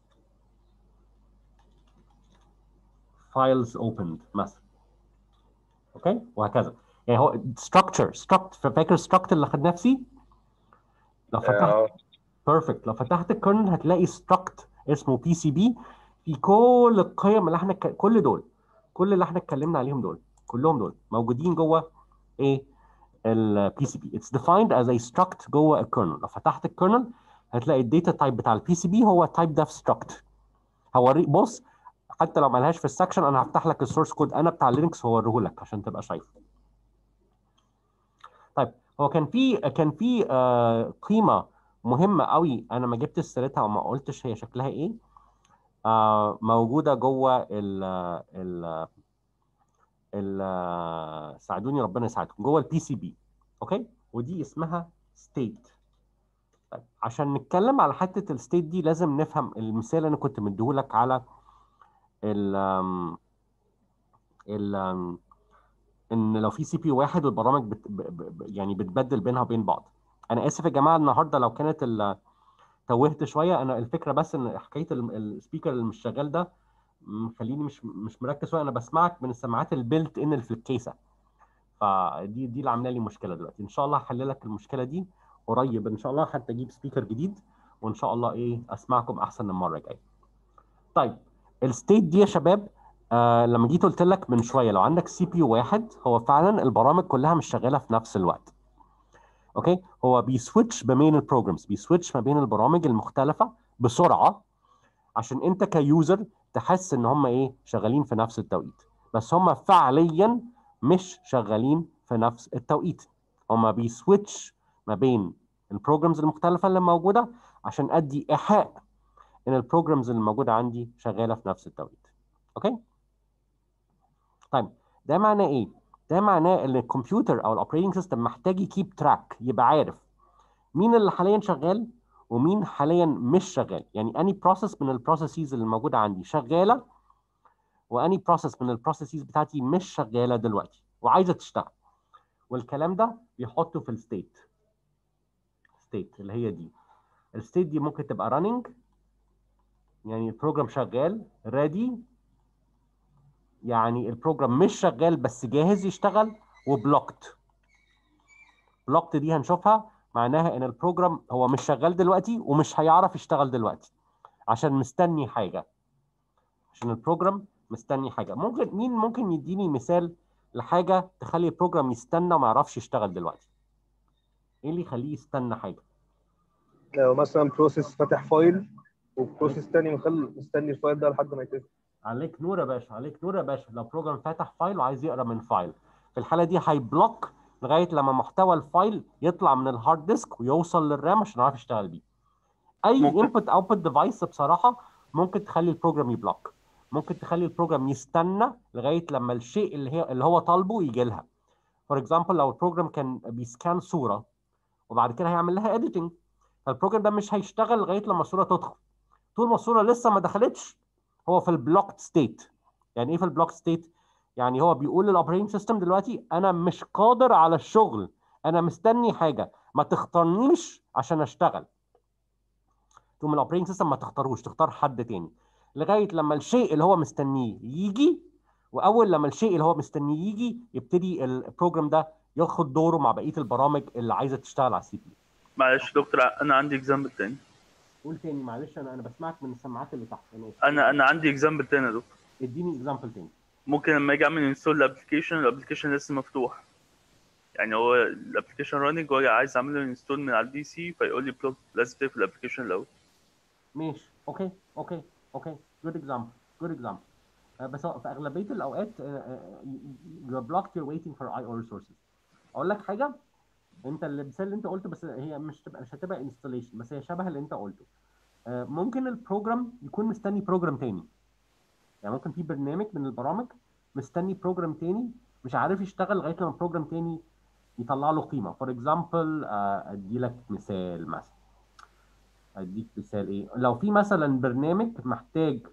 فايلز اوبند مثلا اوكي وهكذا يعني هو structure struct فاكر struct اللي خدناه في سي لو فتحت اه بيرفكت لو فتحت الكيرنل هتلاقي struct اسمه بي سي بي في كل القيم اللي احنا ك- كل دول كل اللي احنا اتكلمنا عليهم دول كلهم دول موجودين جوه ايه البي سي بي اتس defined as a struct جوه الكيرنل لو فتحت الكيرنل هتلاقي الداتا تايب بتاع البي سي بي هو تايب داف struct هوريك بص حتى لو ملهاش في السكشن انا هفتح لك السورس كود انا بتاع لينكس هوريه لك عشان تبقى شايفه طيب هو كان في كان في آه قيمه مهمه قوي انا ما جبتش سيرتها وما قلتش هي شكلها ايه آه موجوده جوه ال ال ال ساعدوني ربنا يساعدكم جوه البي سي بي اوكي ودي اسمها ستيت طيب عشان نتكلم على حته الستيت دي لازم نفهم المثال اللي انا كنت مديهولك على ال آم، ال آم، ان لو في سي بي واحد والبرامج بت ب ب ب- يعني بتبدل بينها وبين بعض انا اسف يا جماعه النهارده لو كانت ال- توهت شويه انا الفكره بس ان حكايه ال- السبيكر اللي مش شغال ده مخليني مش مش مركز شويه انا بسمعك من السماعات البيلت ان اللي في الكيسه فدي دي اللي عامله لي مشكله دلوقتي ان شاء الله هحل لك المشكله دي قريب ان شاء الله حتى اجيب سبيكر جديد وان شاء الله ايه اسمعكم احسن المره الجايه طيب الستيت دي يا شباب آه لما جيت قلت لك من شويه لو عندك سي بي يو واحد هو فعلا البرامج كلها مش شغاله في نفس الوقت اوكي هو بيسويتش ما بين البروجرامز بيسويتش ما بين البرامج المختلفه بسرعه عشان انت كيوزر تحس ان هم ايه شغالين في نفس التوقيت بس هم فعليا مش شغالين في نفس التوقيت هم بيسويتش ما بين البروجرامز المختلفه اللي موجوده عشان ادي ايحاء ان البروجرامز اللي موجوده عندي شغاله في نفس التوقيت اوكي طيب ده معناه ايه ده معناه ان الكمبيوتر او الاوبريتنج سيستم محتاج يكيب تراك يبقى عارف مين اللي حاليا شغال ومين حاليا مش شغال يعني اني بروسيس من البروسيسز اللي موجوده عندي شغاله واني بروسيس من البروسيسز بتاعتي مش شغاله دلوقتي وعايزه تشتغل والكلام ده بيحطه في الستيت ستيت اللي هي دي الستيت دي ممكن تبقى راننج يعني البروجرام شغال ريدي يعني البروجرام مش شغال بس جاهز يشتغل وبلوكت بلوكت دي هنشوفها معناها ان البروجرام هو مش شغال دلوقتي ومش هيعرف يشتغل دلوقتي عشان مستني حاجه عشان البروجرام مستني حاجه ممكن مين ممكن يديني مثال لحاجه تخلي البروجرام يستنى وما يعرفش يشتغل دلوقتي ايه اللي يخليه يستنى حاجه لو مثلا بروسيس فاتح فايل وبروسيس تاني مخل مستني الفايل ده لحد ما يتقفل عليك نور يا باشا عليك نور يا باشا لو بروجرام فاتح فايل وعايز يقرا من فايل في الحاله دي هيبلوك لغايه لما محتوى الفايل يطلع من الهارد ديسك ويوصل للرام عشان يعرف يشتغل بيه اي ممكن. انبوت اوتبوت ديفايس بصراحه ممكن تخلي البروجرام يبلوك ممكن تخلي البروجرام يستنى لغايه لما الشيء اللي هي اللي هو طالبه يجي لها فور اكزامبل لو البروجرام كان بيسكان صوره وبعد كده هيعمل لها اديتنج فالبروجرام ده مش هيشتغل لغايه لما الصوره تدخل طول ما الصوره لسه ما دخلتش هو في البلوكت ستيت يعني ايه في البلوكت ستيت يعني هو بيقول للاوبريتنج سيستم دلوقتي انا مش قادر على الشغل انا مستني حاجه ما تختارنيش عشان اشتغل تقوم الاوبريتنج سيستم ما تختاروش تختار حد تاني لغايه لما الشيء اللي هو مستنيه يجي واول لما الشيء اللي هو مستنيه يجي يبتدي البروجرام ده ياخد دوره مع بقيه البرامج اللي عايزه تشتغل على السي بي يو معلش يا دكتور انا عندي اكزامبل تاني قول تاني معلش انا انا بسمعك من السماعات اللي تحت انا آسف. انا انا عندي اكزامبل تاني يا دكتور اديني اكزامبل تاني ممكن لما اجي اعمل انستول الابلكيشن الابلكيشن لسه مفتوح يعني هو الابلكيشن راننج واجي عايز اعمل له انستول من على البي سي فيقول لي بلوك لازم تقفل الابلكيشن الاول ماشي اوكي اوكي اوكي جود اكزامبل جود اكزامبل بس هو في اغلبيه الاوقات يو بلوكت يور ويتنج فور اي او ريسورسز اقول لك حاجه انت المثال اللي انت قلته بس هي مش تبقى مش هتبقى انستليشن بس هي شبه اللي انت قلته آه، ممكن البروجرام يكون مستني بروجرام تاني يعني ممكن في برنامج من البرامج مستني بروجرام تاني مش عارف يشتغل لغايه لما بروجرام تاني يطلع له قيمه فور اكزامبل ادي لك مثال مثلا اديك مثال ايه لو في مثلا برنامج محتاج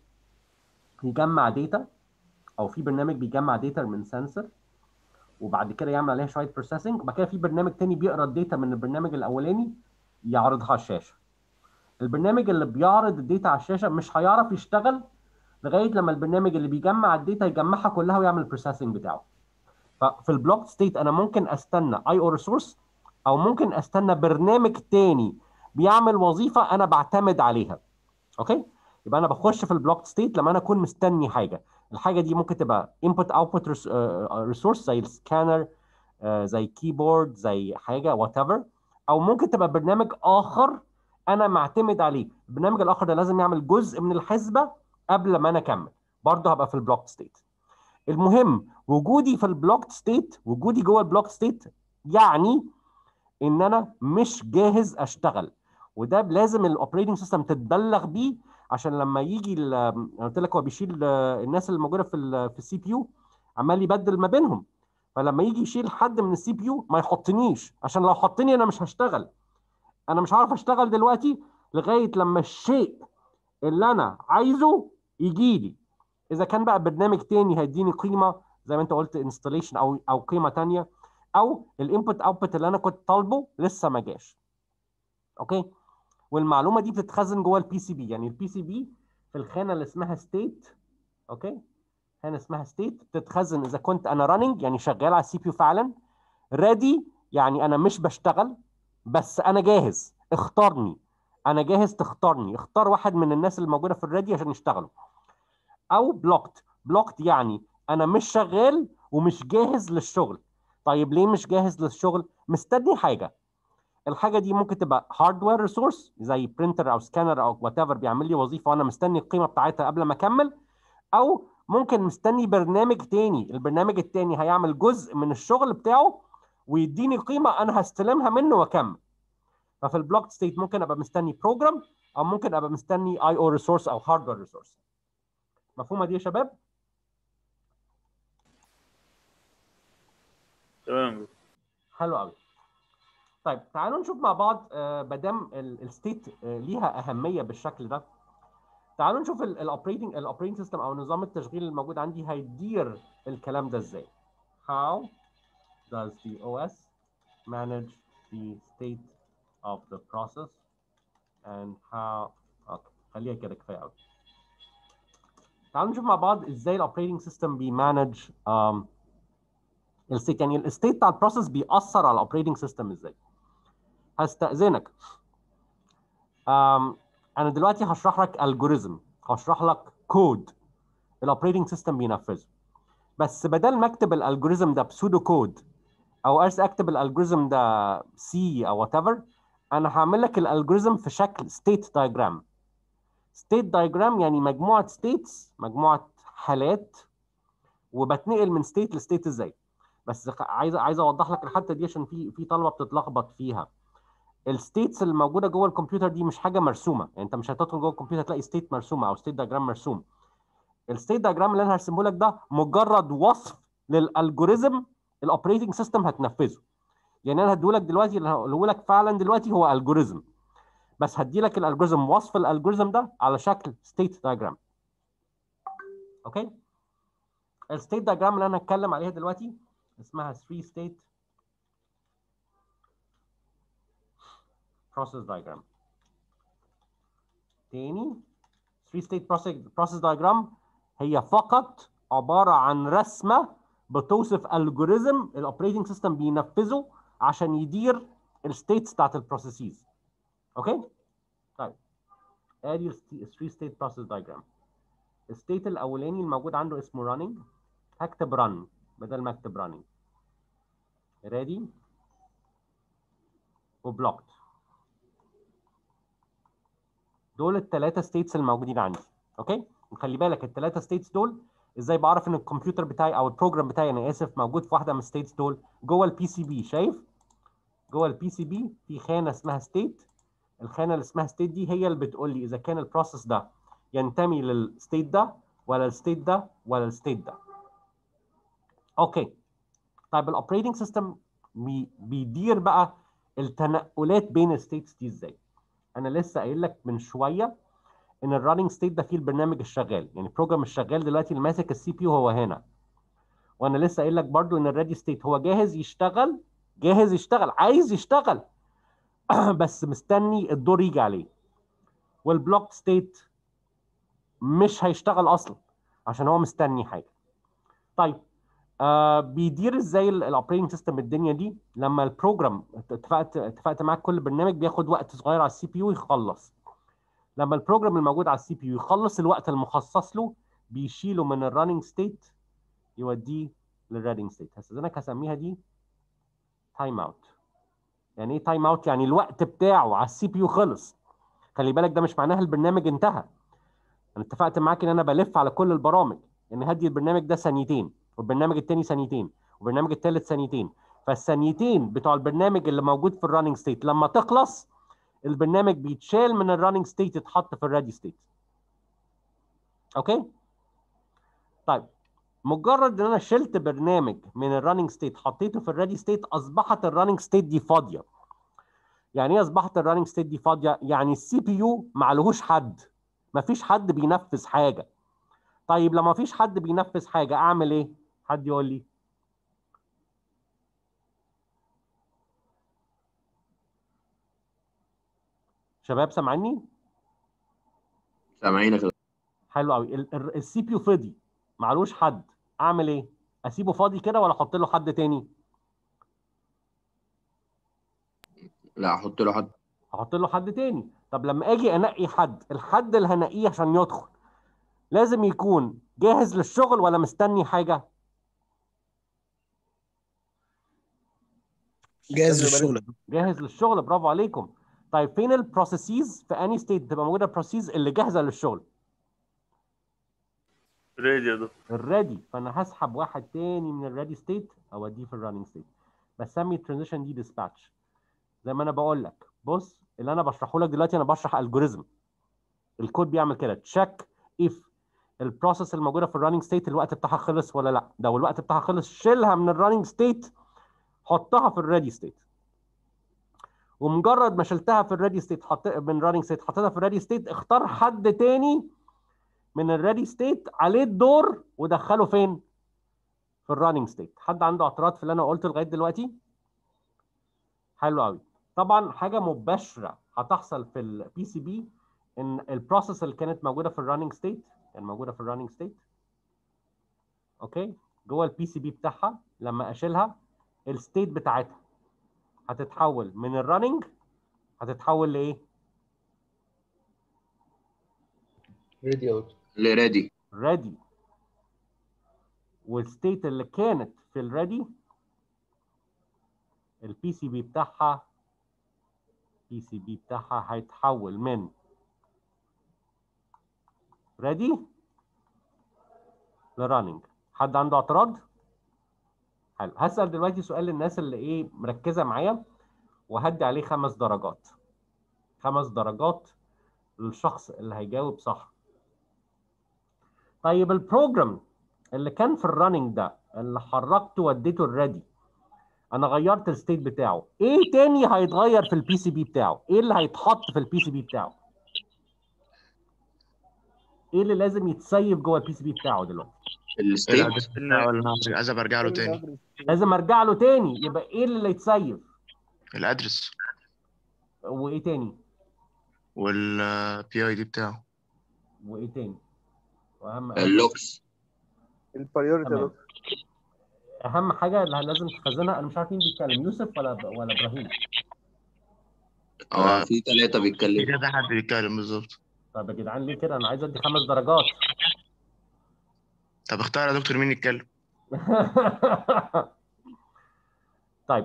يجمع داتا او في برنامج بيجمع داتا من سنسور وبعد كده يعمل عليها شويه بروسيسنج وبعد كده في برنامج تاني بيقرا الداتا من البرنامج الاولاني يعرضها على الشاشه البرنامج اللي بيعرض الداتا على الشاشه مش هيعرف يشتغل لغايه لما البرنامج اللي بيجمع الداتا يجمعها كلها ويعمل البروسيسنج بتاعه ففي البلوك ستيت انا ممكن استنى اي او ريسورس او ممكن استنى برنامج تاني بيعمل وظيفه انا بعتمد عليها اوكي يبقى انا بخش في البلوك ستيت لما انا اكون مستني حاجه الحاجه دي ممكن تبقى انبوت اوتبوت ريسورس زي السكانر زي كيبورد زي حاجه وات ايفر او ممكن تبقى برنامج اخر انا معتمد عليه البرنامج الاخر ده لازم يعمل جزء من الحسبه قبل ما انا اكمل برضه هبقى في البلوك ستيت المهم وجودي في البلوك ستيت وجودي جوه البلوك ستيت يعني ان انا مش جاهز اشتغل وده لازم الاوبريتنج سيستم تتبلغ بيه عشان لما يجي ال- انا قلت لك هو بيشيل ال- الناس اللي موجوده في ال في السي بي يو عمال يبدل ما بينهم فلما يجي يشيل حد من السي بي يو ما يحطنيش عشان لو حطني انا مش هشتغل انا مش هعرف اشتغل دلوقتي لغايه لما الشيء اللي انا عايزه يجي لي اذا كان بقى برنامج تاني هيديني قيمه زي ما انت قلت انستليشن او او قيمه تانيه او الانبوت اوتبوت اللي انا كنت طالبه لسه ما جاش اوكي والمعلومه دي بتتخزن جوه البي سي بي يعني البي سي بي في الخانه اللي اسمها ستيت اوكي خانه اسمها ستيت بتتخزن اذا كنت انا راننج يعني شغال على السي بي يو فعلا ريدي يعني انا مش بشتغل بس انا جاهز اختارني انا جاهز تختارني اختار واحد من الناس اللي موجوده في الريدي عشان يشتغلوا او بلوكت بلوكت يعني انا مش شغال ومش جاهز للشغل طيب ليه مش جاهز للشغل مستني حاجه الحاجه دي ممكن تبقى هاردوير ريسورس زي برينتر او سكانر او وات ايفر بيعمل لي وظيفه وانا مستني القيمه بتاعتها قبل ما اكمل او ممكن مستني برنامج تاني البرنامج التاني هيعمل جزء من الشغل بتاعه ويديني قيمه انا هستلمها منه واكمل ففي البلوك ستيت ممكن ابقى مستني بروجرام او ممكن ابقى مستني اي او ريسورس او هاردوير ريسورس مفهومه دي يا شباب تمام حلو قوي طيب تعالوا نشوف مع بعض ما دام الستيت ليها اهميه بالشكل ده تعالوا نشوف الاوبريتنج الاوبريتنج سيستم او نظام التشغيل الموجود عندي هيدير الكلام ده ازاي how does the OS manage the state of the process and how اوكي خليها كده كفايه قوي تعالوا نشوف مع بعض ازاي الاوبريتنج سيستم بيمانج الستيت يعني الستيت بتاع البروسيس بيأثر على الاوبريتنج سيستم ازاي هستأذنك um, انا دلوقتي هشرح لك الجوريزم هشرح لك كود الاوبريتنج سيستم بينفذه بس بدل ما اكتب الالجوريزم ده بسودو كود او ارس اكتب الالجوريزم ده سي او وات ايفر انا هعمل لك الالجوريزم في شكل ستيت دايجرام ستيت دايجرام يعني مجموعه ستيتس مجموعه حالات وبتنقل من ستيت لستيت ازاي بس عايز عايز اوضح لك الحته دي عشان في في طلبه بتتلخبط فيها الستيتس اللي موجوده جوه الكمبيوتر دي مش حاجه مرسومه يعني انت مش هتدخل جوه الكمبيوتر تلاقي ستيت مرسومه او ستيت دايجرام مرسوم الستيت دايجرام اللي انا هرسمه لك ده مجرد وصف للالجوريزم الاوبريتنج سيستم هتنفذه يعني انا هديه لك دلوقتي اللي هقوله لك فعلا دلوقتي هو الجوريزم بس هدي لك الالجوريزم وصف الالجوريزم ده على شكل ستيت دايجرام اوكي الستيت دايجرام اللي انا هتكلم عليها دلوقتي اسمها 3 state process diagram تاني 3 state process process diagram هي فقط عباره عن رسمه بتوصف الجوريزم الاوبريتنج سيستم بينفذه عشان يدير الستيتس بتاعت البروسيسز اوكي طيب ادي ال 3 ستيت بروسيس دايجرام الستيت الاولاني الموجود عنده اسمه running هكتب run بدل ما اكتب running ready وبلوكد دول الثلاثه ستيتس الموجودين عندي اوكي وخلي بالك الثلاثه ستيتس دول ازاي بعرف ان الكمبيوتر بتاعي او البروجرام بتاعي انا اسف موجود في واحده من الستيتس دول جوه البي سي بي شايف جوه البي سي بي في خانه اسمها ستيت الخانه اللي اسمها ستيت دي هي اللي بتقول لي اذا كان البروسيس ده ينتمي للستيت ده ولا الستيت ده ولا الستيت ده اوكي طيب الاوبريتنج سيستم بيدير بقى التنقلات بين الستيتس دي ازاي انا لسه قايل لك من شويه ان الرننج ستيت ده فيه البرنامج الشغال يعني البروجرام الشغال دلوقتي اللي ماسك السي بي يو هو هنا وانا لسه قايل لك برضو ان الريدي ستيت هو جاهز يشتغل جاهز يشتغل عايز يشتغل بس مستني الدور يجي عليه والبلوك ستيت مش هيشتغل اصلا عشان هو مستني حاجه طيب آه بيدير ازاي الاوبريتنج سيستم الدنيا دي لما البروجرام اتفقت اتفقت معاك كل برنامج بياخد وقت صغير على السي بي يو يخلص لما البروجرام الموجود على السي بي يو يخلص الوقت المخصص له بيشيله من الرننج ستيت يوديه للريدنج ستيت هستاذنك هسميها دي تايم اوت يعني ايه تايم اوت يعني الوقت بتاعه على السي بي يو خلص خلي بالك ده مش معناها البرنامج انتهى انا اتفقت معاك ان انا بلف على كل البرامج ان هدي البرنامج ده ثانيتين والبرنامج الثاني ثانيتين والبرنامج الثالث ثانيتين فالثانيتين بتوع البرنامج اللي موجود في الرننج ستيت لما تخلص البرنامج بيتشال من الرننج ستيت يتحط في الريدي ستيت اوكي طيب مجرد ان انا شلت برنامج من الرننج ستيت حطيته في الريدي ستيت اصبحت الرننج ستيت دي فاضيه يعني ايه اصبحت الرننج ستيت دي فاضيه يعني السي بي يو ما عليهوش حد ما فيش حد بينفذ حاجه طيب لما فيش حد بينفذ حاجه اعمل ايه حد يقول لي شباب سامعيني سامعينك حلو قوي السي بي يو فاضي معلوش حد اعمل ايه اسيبه فاضي كده ولا احط له حد تاني لا احط له حد هحط له حد تاني طب لما اجي انقي حد الحد اللي هنقيه عشان يدخل لازم يكون جاهز للشغل ولا مستني حاجه جاهز للشغل جاهز للشغل برافو عليكم طيب فين البروسيسز في اني ستيت تبقى موجوده البروسيس اللي جاهزه للشغل ريدي يا دكتور الريدي فانا هسحب واحد تاني من الريدي ستيت اوديه في الرننج ستيت بسمي الترانزيشن دي ديسباتش زي ما انا بقول لك بص اللي انا بشرحه لك دلوقتي انا بشرح الجوريزم الكود بيعمل كده تشيك اف البروسيس الموجوده في الرننج ستيت الوقت بتاعها خلص ولا لا لو الوقت بتاعها خلص شيلها من الرننج ستيت حطها في الريدي ستيت ومجرد ما شلتها في الريدي ستيت حط من راننج ستيت حطيتها في الريدي ستيت اختار حد تاني من الريدي ستيت عليه الدور ودخله فين في الراننج ستيت حد عنده اعتراض في اللي انا قلته لغايه دلوقتي حلو قوي طبعا حاجه مباشره هتحصل في البي سي بي ان البروسيس اللي كانت موجوده في الراننج ستيت يعني موجوده في الراننج ستيت اوكي جوه البي سي بي بتاعها لما اشيلها الستيت بتاعتها هتتحول من الرننج هتتحول لايه؟ ريدي اوت اللي ريدي ريدي والستيت اللي كانت في الريدي البي سي بي بتاعها البي سي بي بتاعها هيتحول من ريدي لرننج حد عنده اعتراض؟ حلو هسأل دلوقتي سؤال للناس اللي ايه مركزة معايا وهدي عليه خمس درجات خمس درجات للشخص اللي هيجاوب صح طيب البروجرام اللي كان في الرننج ده اللي حركته وديته الريدي انا غيرت الستيت بتاعه ايه تاني هيتغير في البي سي بي بتاعه ايه اللي هيتحط في البي سي بي بتاعه ايه اللي لازم يتسيف جوه البي سي بي بتاعه دلوقتي الستيت الادرس بتاعه اللي انا عايز ابقى ارجع له تاني لازم ارجع له تاني يبقى ايه اللي يتسيف الادرس وايه تاني والبي اي دي بتاعه وايه تاني واهم اللوكس البريورتي يا تمام. دكتور اهم حاجه اللي لازم تخزنها انا مش عارف مين بيتكلم يوسف ولا ولا ابراهيم اه في ثلاثة في بيتكلموا كذا حد بيتكلم بالظبط طب يا جدعان ليه كده انا عايز ادي خمس درجات طب اختار يا دكتور مين يتكلم طيب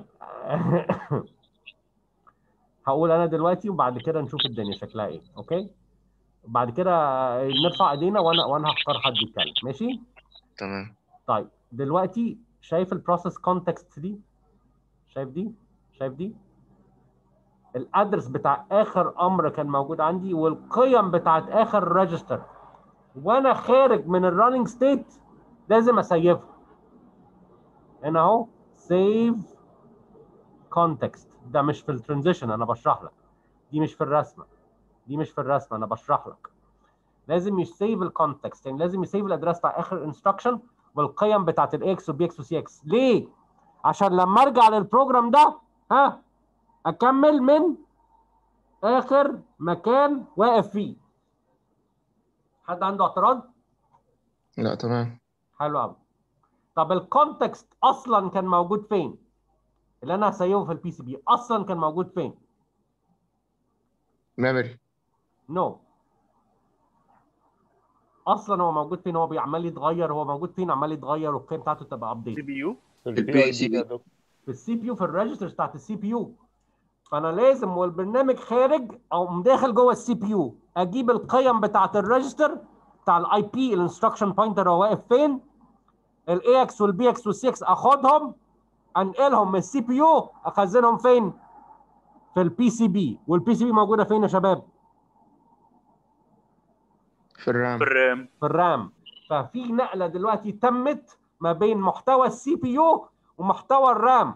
هقول انا دلوقتي وبعد كده نشوف الدنيا شكلها ايه اوكي بعد كده نرفع ايدينا وانا وانا هختار حد يتكلم ماشي تمام طيب دلوقتي شايف البروسيس كونتكست دي شايف دي شايف دي الادرس بتاع اخر امر كان موجود عندي والقيم بتاعت اخر ريجستر وانا خارج من الرننج ستيت لازم اسيفها هنا اهو سيف كونتكست ده مش في الترانزيشن انا بشرح لك دي مش في الرسمه دي مش في الرسمه انا بشرح لك لازم يسيف الكونتكست يعني لازم يسيف الادرس بتاع اخر انستراكشن والقيم بتاعت الاكس والبي اكس والسي اكس ليه عشان لما ارجع للبروجرام ده ها اكمل من اخر مكان واقف فيه حد عنده اعتراض لا تمام حلو قوي طب الكونتكست اصلا كان موجود فين اللي انا هسيبه في البي سي بي اصلا كان موجود فين ميموري نو no. اصلا هو موجود فين هو بيعمل يتغير هو موجود فين عمال يتغير والقيم بتاعته تبقى سي ابديت بي يو البي سي بي في السي بي يو في الريجسترز بتاعت السي بي يو فانا لازم والبرنامج خارج او داخل جوه السي بي يو اجيب القيم بتاعت الريجستر بتاع الاي بي الانستراكشن بوينتر هو واقف فين الاي اكس والبي اكس والسي اكس اخدهم انقلهم من السي بي يو اخزنهم فين في البي سي بي والبي سي بي موجوده فين يا شباب في الرام في الرام في الرام ففي نقله دلوقتي تمت ما بين محتوى السي بي يو ومحتوى الرام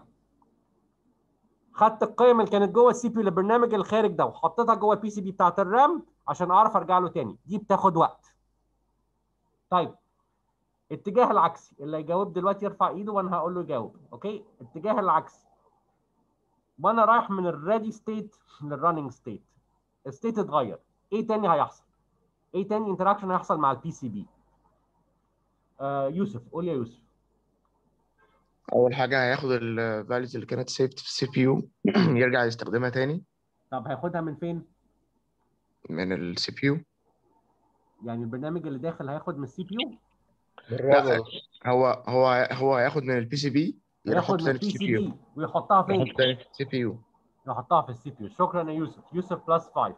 خدت القيم اللي كانت جوه السي بي يو للبرنامج الخارج ده وحطيتها جوه البي سي بي بتاعت الرام عشان اعرف ارجع له تاني دي بتاخد وقت طيب اتجاه العكسي اللي يجاوب دلوقتي يرفع ايده وانا هقول له يجاوب اوكي اتجاه العكسي وانا رايح من الريدي ستيت للرننج ستيت الستيت اتغير ايه تاني هيحصل ايه تاني انتراكشن هيحصل مع البي سي بي آه يوسف قول يا يوسف اول حاجه هياخد الفاليوز اللي كانت سيفت في السي بي يو يرجع يستخدمها تاني طب هياخدها من فين من السي بي يو يعني البرنامج اللي داخل هياخد من السي بي يو بالرام يا دكتور. هو هو هو هياخد من البي سي بي ياخد يحط من تاني في البي السي سي بي يو بي ويحطها فين يحط تاني في السي بي يو يحطها في السي بي يو شكرا يا يوسف يوسف بلس 5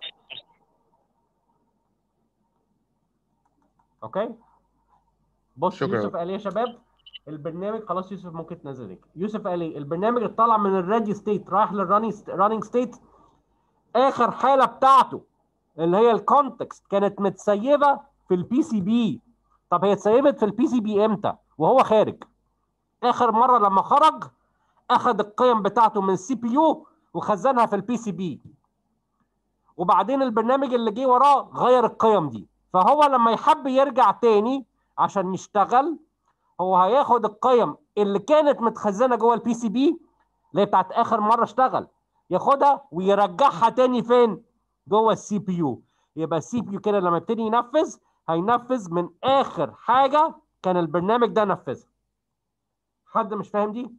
اوكي بص شكرا. يوسف قال ايه يا شباب البرنامج خلاص يوسف ممكن تنزل لينك يوسف قال ايه البرنامج اتطلع من الريدي ستيت رايح للرننج ستيت اخر حاله بتاعته اللي هي الكونتكست كانت متسيبه في البي سي بي طب هي اتسيبت في البي سي بي امتى وهو خارج اخر مره لما خرج اخذ القيم بتاعته من السي بي يو وخزنها في البي سي بي وبعدين البرنامج اللي جه وراه غير القيم دي فهو لما يحب يرجع تاني عشان يشتغل هو هياخد القيم اللي كانت متخزنه جوه البي سي بي اللي هي بتاعت اخر مره اشتغل ياخدها ويرجعها تاني فين جوه السي بي يو يبقى السي بي يو كده لما يبتدي ينفذ هينفذ من اخر حاجه كان البرنامج ده نفذها حد مش فاهم دي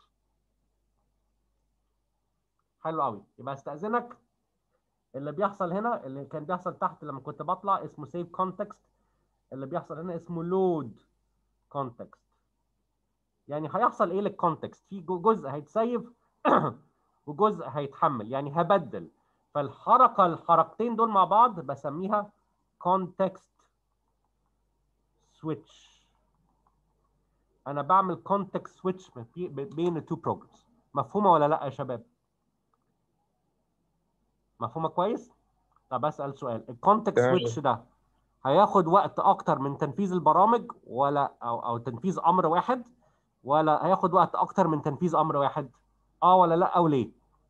حلو قوي يبقى استاذنك اللي بيحصل هنا اللي كان بيحصل تحت لما كنت بطلع اسمه سيف كونتكست اللي بيحصل هنا اسمه لود كونتكست يعني هيحصل ايه للكونتكست في جو- جزء هيتسيف وجزء هيتحمل يعني هبدل فالحركه الحركتين دول مع بعض بسميها كونتكست سويتش انا بعمل كونتكست سويتش بين التو بروجرامز مفهومه ولا لا يا شباب مفهومه كويس طب اسال سؤال الكونتكست تمام. سويتش ده هياخد وقت اكتر من تنفيذ البرامج ولا او او تنفيذ امر واحد ولا هياخد وقت اكتر من تنفيذ امر واحد اه ولا لا او ليه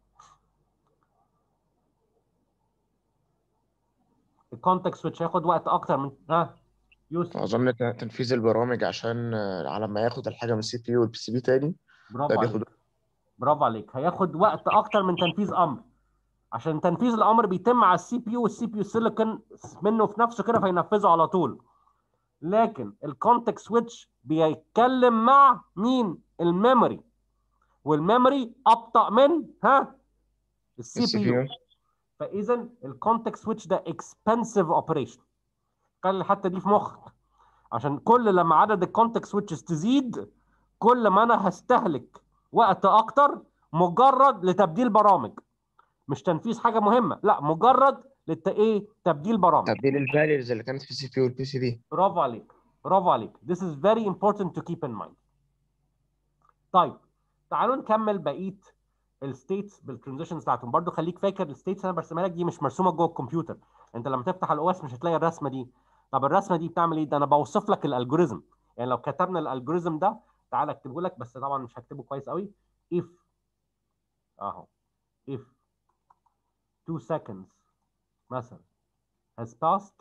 الكونتكست سويتش هياخد وقت اكتر من ها يوسف اظن ت- تنفيذ البرامج عشان آه، على ما ياخد الحاجه من السي بي يو والبي سي بي تاني ده برافو بياخد عليك برافو عليك هياخد وقت اكتر من تنفيذ امر عشان تنفيذ الامر بيتم على السي بي يو والسي بي يو سيليكون منه في نفسه كده فينفذه على طول لكن الكونتكست سويتش بيتكلم مع مين الميموري والميموري ابطا من ها السي بي يو فاذا الكونتكست سويتش ده اكسبنسيف اوبريشن خلي حتى دي في مخك عشان كل لما عدد الكونتكست سويتشز تزيد كل ما انا هستهلك وقت اكتر مجرد لتبديل برامج مش تنفيذ حاجه مهمه لا مجرد للت ايه تبديل برامج تبديل الفاليوز اللي كانت في السي بي يو والبي سي دي برافو عليك برافو عليك this is very important to keep in mind طيب تعالوا نكمل بقيه الستيتس بالترانزيشنز بتاعتهم برضو خليك فاكر الستيتس انا برسمها لك دي مش مرسومه جوه الكمبيوتر انت لما تفتح الاو اس مش هتلاقي الرسمه دي طب الرسمه دي بتعمل ايه ده انا بوصف لك الالجوريزم يعني لو كتبنا الالجوريزم ده تعالى اكتبه لك بس طبعا مش هكتبه كويس قوي if اهو if 2 seconds مثلا has passed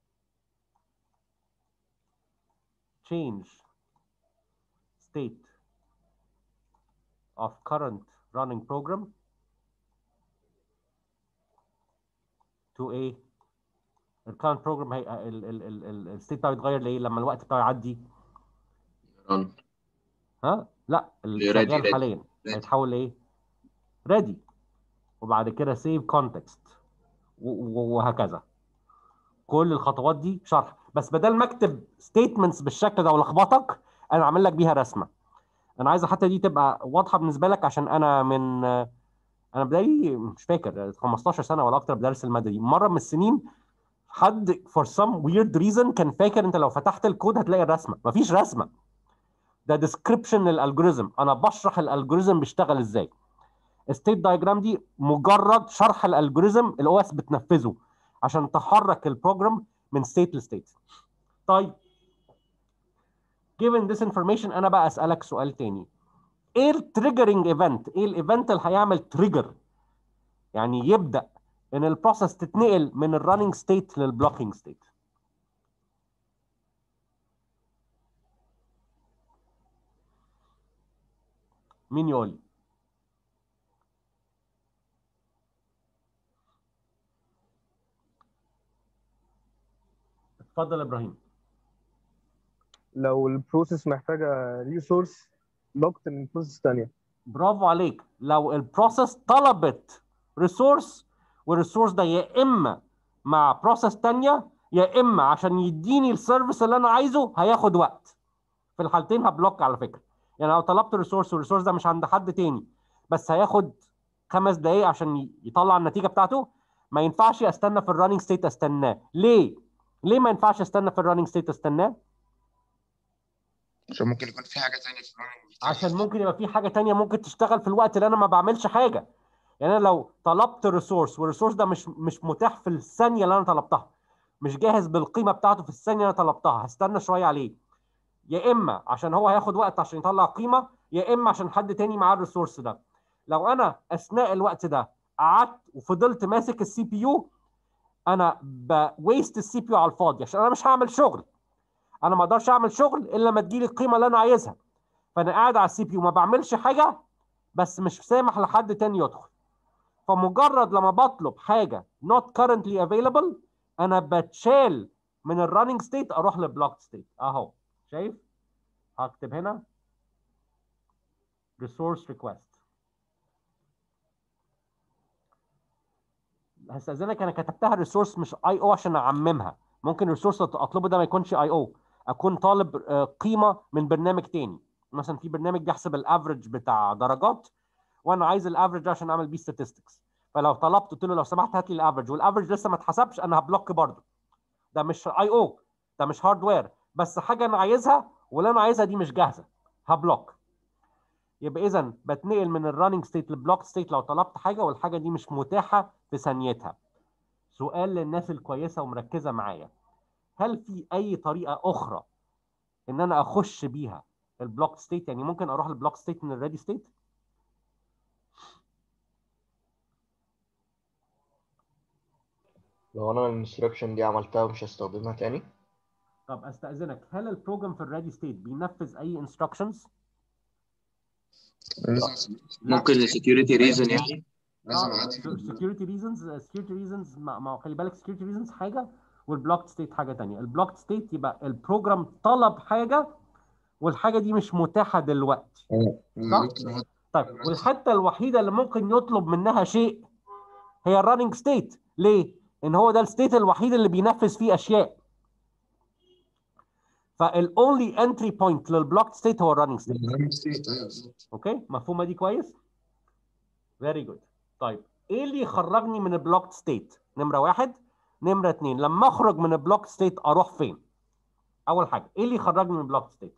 change state of current running program to a الكارنت بروجرام هي الستيت بتاعه يتغير ليه لما الوقت بتاعه يعدي run ها لا ready, الشغال ready. حاليا ready. هيتحول لايه ريدي وبعد كده سيف كونتكست وهكذا كل الخطوات دي شرح بس بدل ما اكتب ستيتمنتس بالشكل ده ولخبطك انا عامل لك بيها رسمه انا عايز حتى دي تبقى واضحه بالنسبه لك عشان انا من انا بداية مش فاكر 15 سنه ولا اكتر بدرس الماده دي مره من السنين حد فور سم ويرد ريزن كان فاكر انت لو فتحت الكود هتلاقي الرسمه مفيش رسمه ده ديسكريبشن للالجوريزم انا بشرح الالجوريزم بيشتغل ازاي الستيت دايجرام دي مجرد شرح الالجوريزم الاو اس بتنفذه عشان تحرك البروجرام من ستيت لستيت طيب given this information انا بقى اسالك سؤال تاني ايه التريجرنج ايفنت ايه الايفنت اللي هيعمل تريجر يعني يبدا ان البروسيس تتنقل من الرننج ستيت للبلوكينج ستيت مين يقول لي اتفضل يا ابراهيم لو البروسيس محتاجه ريسورس لوكت من بروسيس ثانيه برافو عليك لو البروسيس طلبت ريسورس والريسورس ده يا اما مع بروسيس تانية يا اما عشان يديني السيرفيس اللي انا عايزه هياخد وقت في الحالتين هبلوك على فكره يعني لو طلبت ريسورس والريسورس ده مش عند حد تاني بس هياخد خمس دقايق عشان ي- يطلع النتيجه بتاعته ما ينفعش استنى في الرننج ستيت استناه ليه ليه ما ينفعش استنى في الرننج ستيت استناه عشان ممكن يكون في حاجه ثانيه في الرننج عشان ممكن يبقى في حاجه تانية ممكن تشتغل في الوقت اللي انا ما بعملش حاجه يعني انا لو طلبت ريسورس والريسورس ده مش مش متاح في الثانيه اللي انا طلبتها مش جاهز بالقيمه بتاعته في الثانيه اللي انا طلبتها هستنى شويه عليه يا اما عشان هو هياخد وقت عشان يطلع قيمه يا اما عشان حد تاني معاه الريسورس ده لو انا اثناء الوقت ده قعدت وفضلت ماسك السي بي يو انا بويست السي بي يو على الفاضي عشان انا مش هعمل شغل انا ما اقدرش اعمل شغل الا لما تجيلي القيمه اللي انا عايزها فانا قاعد على السي بي يو ما بعملش حاجه بس مش سامح لحد تاني يدخل فمجرد لما بطلب حاجه not currently available انا بتشال من الرننج ستيت اروح لبلوك ستيت اهو شايف هكتب هنا resource request هستأذنك انا كتبتها ريسورس مش اي او عشان اعممها ممكن الريسورس اللي اطلبه ده ما يكونش اي او اكون طالب آه، قيمه من برنامج تاني مثلا في برنامج بيحسب الافرج بتاع درجات وانا عايز الافرج عشان اعمل بيه statistics فلو طلبت قلت له لو سمحت هات لي الافرج والافرج لسه ما اتحسبش انا هبلوك برضه ده مش اي او ده مش هاردوير بس حاجه انا عايزها واللي انا عايزها دي مش جاهزه هبلوك يبقى اذا بتنقل من الرننج ستيت للبلوك ستيت لو طلبت حاجه والحاجه دي مش متاحه في ثانيتها سؤال للناس الكويسه ومركزه معايا هل في اي طريقه اخرى ان انا اخش بيها البلوك ستيت يعني ممكن اروح البلوك ستيت من الريدي ستيت لو انا الانستراكشن دي عملتها مش هستخدمها تاني طب استاذنك هل البروجرام في الريدي ستيت بينفذ اي انستراكشنز ممكن لسكيورتي ريزون يعني لازم اعدي سكيورتي ريزونز سكيورتي ريزونز ما ما هو خلي بالك سكيورتي ريزونز حاجه والبلوكد ستيت حاجه تانية البلوكد ستيت يبقى البروجرام طلب حاجه والحاجه دي مش متاحه دلوقتي ممكن هو طيب والحته الوحيده اللي ممكن يطلب منها شيء هي الرننج ستيت ليه ان هو ده الستيت الوحيد اللي بينفذ فيه اشياء فالاونلي انتري بوينت للبلوكد ستيت هو الرننج ستيت ستيت ايوه بالظبط اوكي مفهومه دي كويس فيري جود طيب ايه اللي يخرجني من البلوكد ستيت نمره واحد نمره اتنين لما اخرج من البلوكد ستيت اروح فين اول حاجه ايه اللي يخرجني من البلوكد ستيت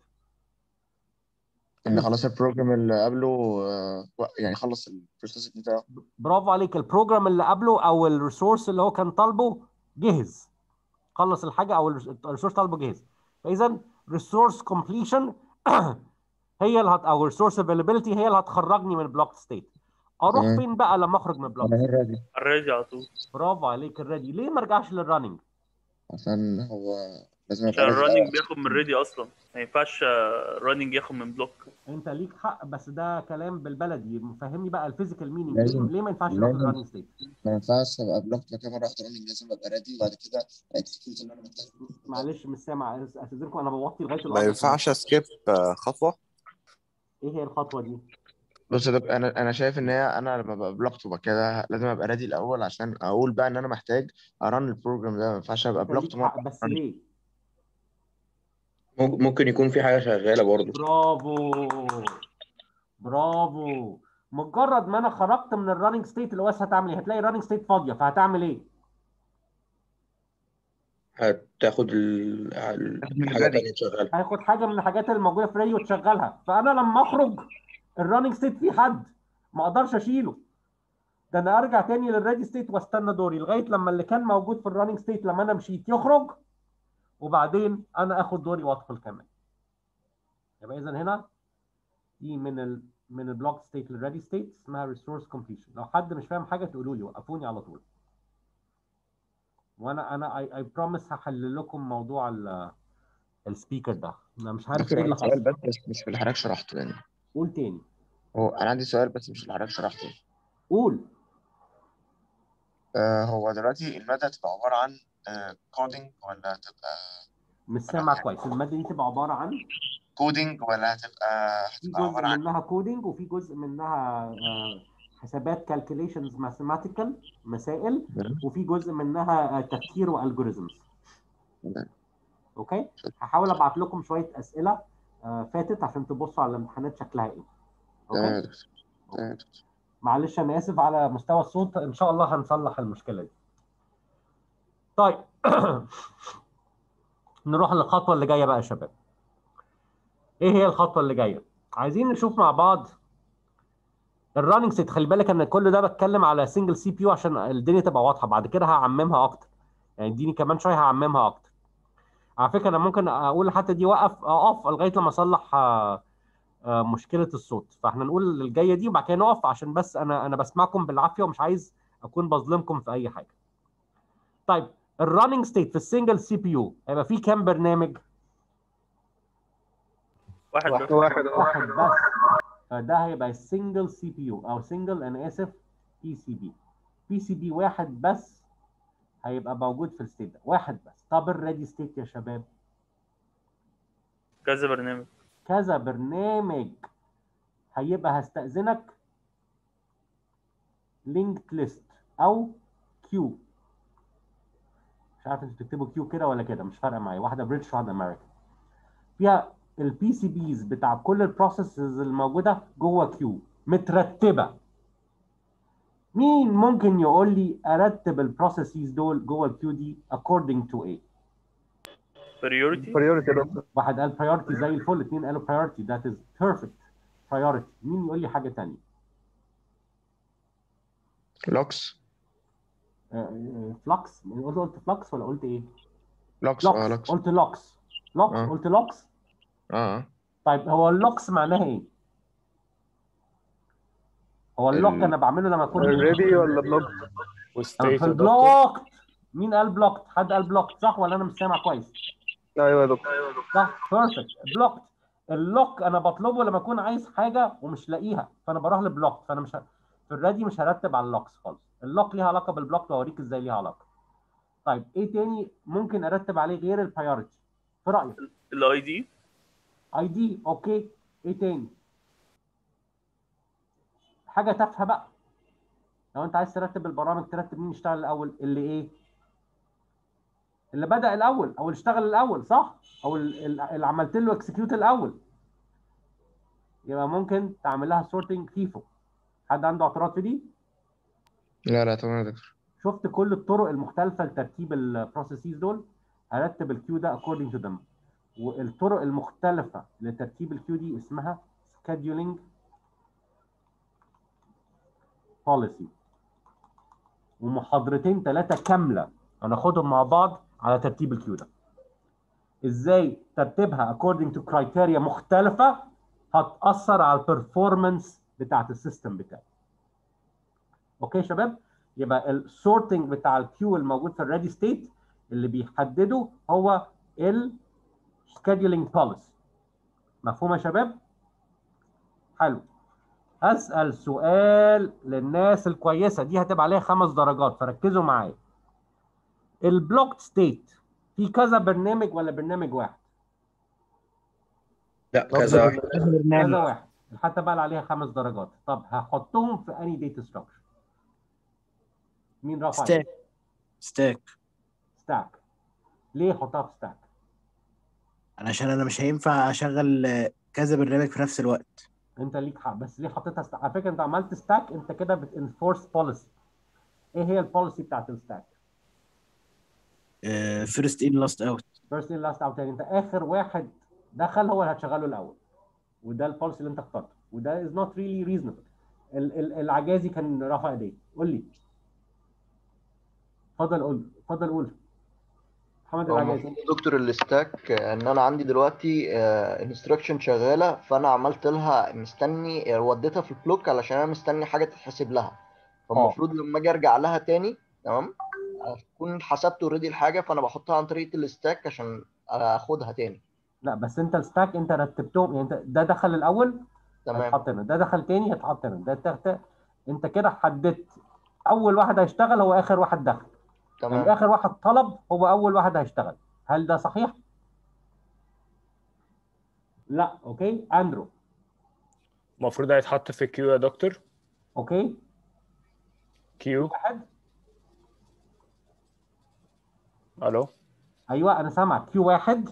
ان خلاص البروجرام اللي قبله آه، وق- يعني خلص البروسيس بتاعه برافو عليك البروجرام اللي قبله او الريسورس اللي هو كان طالبه جهز خلص الحاجه او الريسورس طالبه جهز فاذا ريسورس كومبليشن هي اللي هت او ريسورس افيلابيلتي هي اللي هتخرجني من البلوك ستيت اروح تمام. فين بقى لما اخرج من البلوك انا هنا دي الريدي على طول برافو عليك الريدي ليه ما ارجعش للرننج عشان هو لازم عشان ابقى الرننج بياخد من الريدي اصلا ما ينفعش الرننج ياخد من بلوك انت ليك حق بس ده كلام بالبلدي فهمني بقى الفيزيكال مينينج لازم- ليه, ليه ما ينفعش نروح لازم- للرننج ستيت ما ينفعش ابقى بلوكت مكان مره واحده رننج لازم ابقى ريدي وبعد كده اكسكيوت اللي انا محتاجه معلش مش سامع استاذنكم انا بوطي لغايه ما الأرض. ينفعش اسكيب خطوة ايه هي الخطوه دي بص ده انا انا شايف ان هي انا لما ببقى بلوكت وبعد كده لازم ابقى ريدي الاول عشان اقول بقى ان انا محتاج ارن البروجرام ده ما ينفعش ابقى أنت ليك بلوكت حق مره بس ليه ممكن ممكن يكون في حاجة شغالة برضه برافو برافو مجرد ما انا خرجت من الرننج ستيت اللي هو هتعمل ايه هتلاقي الرننج ستيت فاضيه فهتعمل ايه هتاخد ال- ال- من حاجة الريدي. تانية تشغلها هاخد حاجه من الحاجات اللي موجوده في ري وتشغلها فانا لما اخرج الرننج ستيت فيه حد ما اقدرش اشيله ده انا ارجع تاني للريدي ستيت واستنى دوري لغايه لما اللي كان موجود في الرننج ستيت لما انا مشيت يخرج وبعدين انا اخد دوري وادخل كمان يبقى اذا هنا دي من ال من البلوك ستيت للريدي ستيت اسمها ريسورس كومبليشن لو حد مش فاهم حاجه تقولوا لي وقفوني على طول وانا انا اي اي بروميس هحل لكم موضوع ال السبيكر ده انا مش عارف ممكن ايه اللي عندي سؤال حصل بس مش مش في اللي حضرتك شرحته يعني قول تاني هو انا عندي سؤال بس مش اللي حضرتك شرحته قول آه هو دلوقتي المادة تبقى عبارة عن كودينج ولا هتبقى مش سامع كويس الماده دي تبقى عباره عن كودينج ولا هتبقى في هتبقى جزء عبارة عن منها كودينج وفي جزء منها آه، حسابات كالكوليشنز ماثيماتيكال مسائل تمام. وفي جزء منها آه، تفكير والجوريزمز تمام. اوكي هحاول ابعت لكم شويه اسئله آه، فاتت عشان تبصوا على الامتحانات شكلها ايه تمام يا اوكي دكتور تمام يا دكتور. معلش انا اسف على مستوى الصوت ان شاء الله هنصلح المشكله دي طيب نروح للخطوه اللي جايه بقى يا شباب ايه هي الخطوه اللي جايه عايزين نشوف مع بعض الرننج ستيت خلي بالك ان كل ده بتكلم على سنجل سي بي يو عشان الدنيا تبقى واضحه بعد كده هعممها اكتر يعني اديني كمان شويه هعممها اكتر على فكره انا ممكن اقول حتى دي وقف اقف لغايه لما اصلح آه، آه، مشكله الصوت فاحنا نقول الجايه دي وبعد كده نقف عشان بس انا انا بسمعكم بالعافيه ومش عايز اكون بظلمكم في اي حاجه طيب الرننج ستيت في السنجل سي بي يو هيبقى فيه كام برنامج واحد بس واحد اه واحد بس فده هيبقى سنجل سي بي يو او سنجل انا اسف بي سي بي بي سي بي واحد بس هيبقى موجود في الستيت ده واحد بس طب الريدي ستيت يا شباب كذا برنامج كذا برنامج هيبقى هستأذنك لينكد ليست او كيو مش عارف انتوا بتكتبوا كيو كده ولا كده مش فارقه معايا واحده بريتش واحده امريكان فيها البي سي بيز بتاع كل البروسيسز الموجوده جوه كيو مترتبه مين ممكن يقول لي ارتب البروسيسز دول جوه الكيو دي according to ايه بريورتي بريورتي يا دكتور واحد قال priority زي الفل اثنين قالوا priority that is perfect priority مين يقول لي حاجه ثانيه لوكس فلكس قلت قلت فلكس ولا قلت ايه لوكس اه لوكس لوكس قلت لوكس لوكس آه. قلت لوكس اه اه طيب هو اللوكس معناها ايه هو اللوك ال- انا بعمله لما اكون ريدي ولا بلوك أنا وستيت في يا دكتور البلوكت مين قال بلوكت حد قال بلوكت صح ولا انا مش سامع كويس ايوه يا دكتور صح بيرفكت بلوكت اللوك انا بطلبه لما اكون عايز حاجه ومش لاقيها فانا بروح لبلوكت فانا مش ه... في الريدي مش هرتب على اللوكس خالص اللوك ليها علاقه بالبلوكت واوريك ازاي ليها علاقه طيب ايه تاني ممكن ارتب عليه غير البايورتي في رايك الاي دي اي دي اوكي ايه تاني حاجه تافهه بقى لو انت عايز ترتب البرامج ترتب مين يشتغل الاول اللي ايه اللي بدا الاول او اللي اشتغل الاول صح او ال- ال- اللي عملت له اكسكيوت الاول يبقى ممكن تعمل لها سورتنج فيفو حد عنده اعتراض في دي لا لا تمام يا دكتور شفت كل الطرق المختلفه لترتيب البروسيسز دول هرتب الكيو ده according to them والطرق المختلفه لترتيب الكيو دي اسمها scheduling policy ومحاضرتين ثلاثه كامله هناخدهم مع بعض على ترتيب الكيو ده ازاي ترتيبها according to criteria مختلفه هتاثر على البرفورمانس بتاعت السيستم بتاعك اوكي يا شباب يبقى السورتنج بتاع الكيو الموجود في الريدي ستيت اللي بيحدده هو السكيدولينج بوليسي مفهوم يا شباب حلو اسال سؤال للناس الكويسه دي هتبقى عليها خمس درجات فركزوا معايا البلوكد ستيت في كذا برنامج ولا برنامج واحد لا كذا واحد كذا واحد حتى بقى اللي عليها خمس درجات طب هحطهم في اني داتا ستراكشر مين رفع ستاك ستاك ستاك ليه احطها في ستاك علشان انا مش هينفع اشغل آه، كذا برنامج في نفس الوقت انت ليك حق بس ليه حطيتها ستاك على فكره انت عملت ستاك انت كده بتنفورس بوليسي ايه هي البوليسي بتاعت الستاك فيرست ان لاست اوت فيرست ان لاست اوت يعني انت اخر واحد دخل هو اللي هتشغله الاول وده البوليسي اللي انت اخترته وده از نوت ريلي ريزونبل العجازي كان رافع ايديه قول لي اتفضل قول اتفضل قول محمد هو العجازي المفروض يا دكتور الستاك آه، ان انا عندي دلوقتي انستراكشن شغاله فانا عملت لها مستني آه، وديتها في البلوك علشان انا مستني حاجه تتحسب لها فالمفروض لما اجي ارجع لها تاني تمام اكون حسبت اوريدي الحاجه فانا بحطها عن طريق الستاك عشان اخدها تاني لا بس انت الستاك انت رتبتهم يعني انت ده دخل الاول تمام هيتحط هنا ده دخل تاني هيتحط هنا ده تحت انت كده حددت اول واحد هيشتغل هو اخر واحد دخل يعني تمام اخر واحد طلب هو اول واحد هيشتغل هل ده صحيح لا اوكي اندرو المفروض هيتحط في كيو يا دكتور اوكي كيو واحد الو ايوه انا سامعك كيو واحد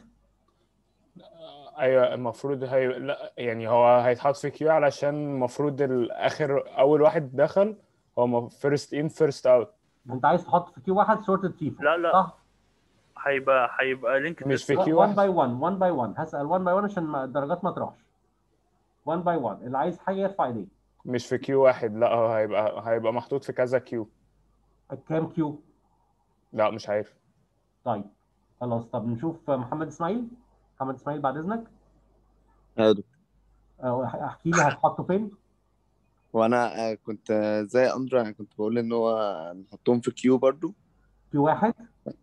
ايوه المفروض هي لا يعني هو هيتحط في كيو علشان المفروض الاخر اول واحد دخل هو فيرست ان فيرست اوت انت عايز تحط في كيو واحد سورتد فيفو لا لا صح هيبقى هيبقى لينك مش في 1 كيو واحد باي 1 1 باي 1 هسال 1 باي 1 عشان ما- الدرجات ما تروحش 1 باي 1 اللي عايز حاجه يرفع ايديه مش في كيو واحد لا هو هيبقى هيبقى محطوط في كذا كيو كام كيو لا مش عارف طيب خلاص طب نشوف محمد اسماعيل محمد اسماعيل بعد اذنك يا دكتور اه، احكي لي هتحطه فين وانا آه، كنت آه، زي اندرو انا كنت بقول ان هو نحطهم في كيو برضو كيو واحد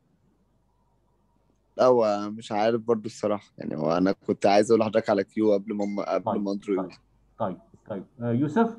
او آه، مش عارف برضو الصراحه يعني هو انا كنت عايز اقول لحضرتك على كيو قبل ما قبل طيب ما اندرو يقول طيب طيب آه، يوسف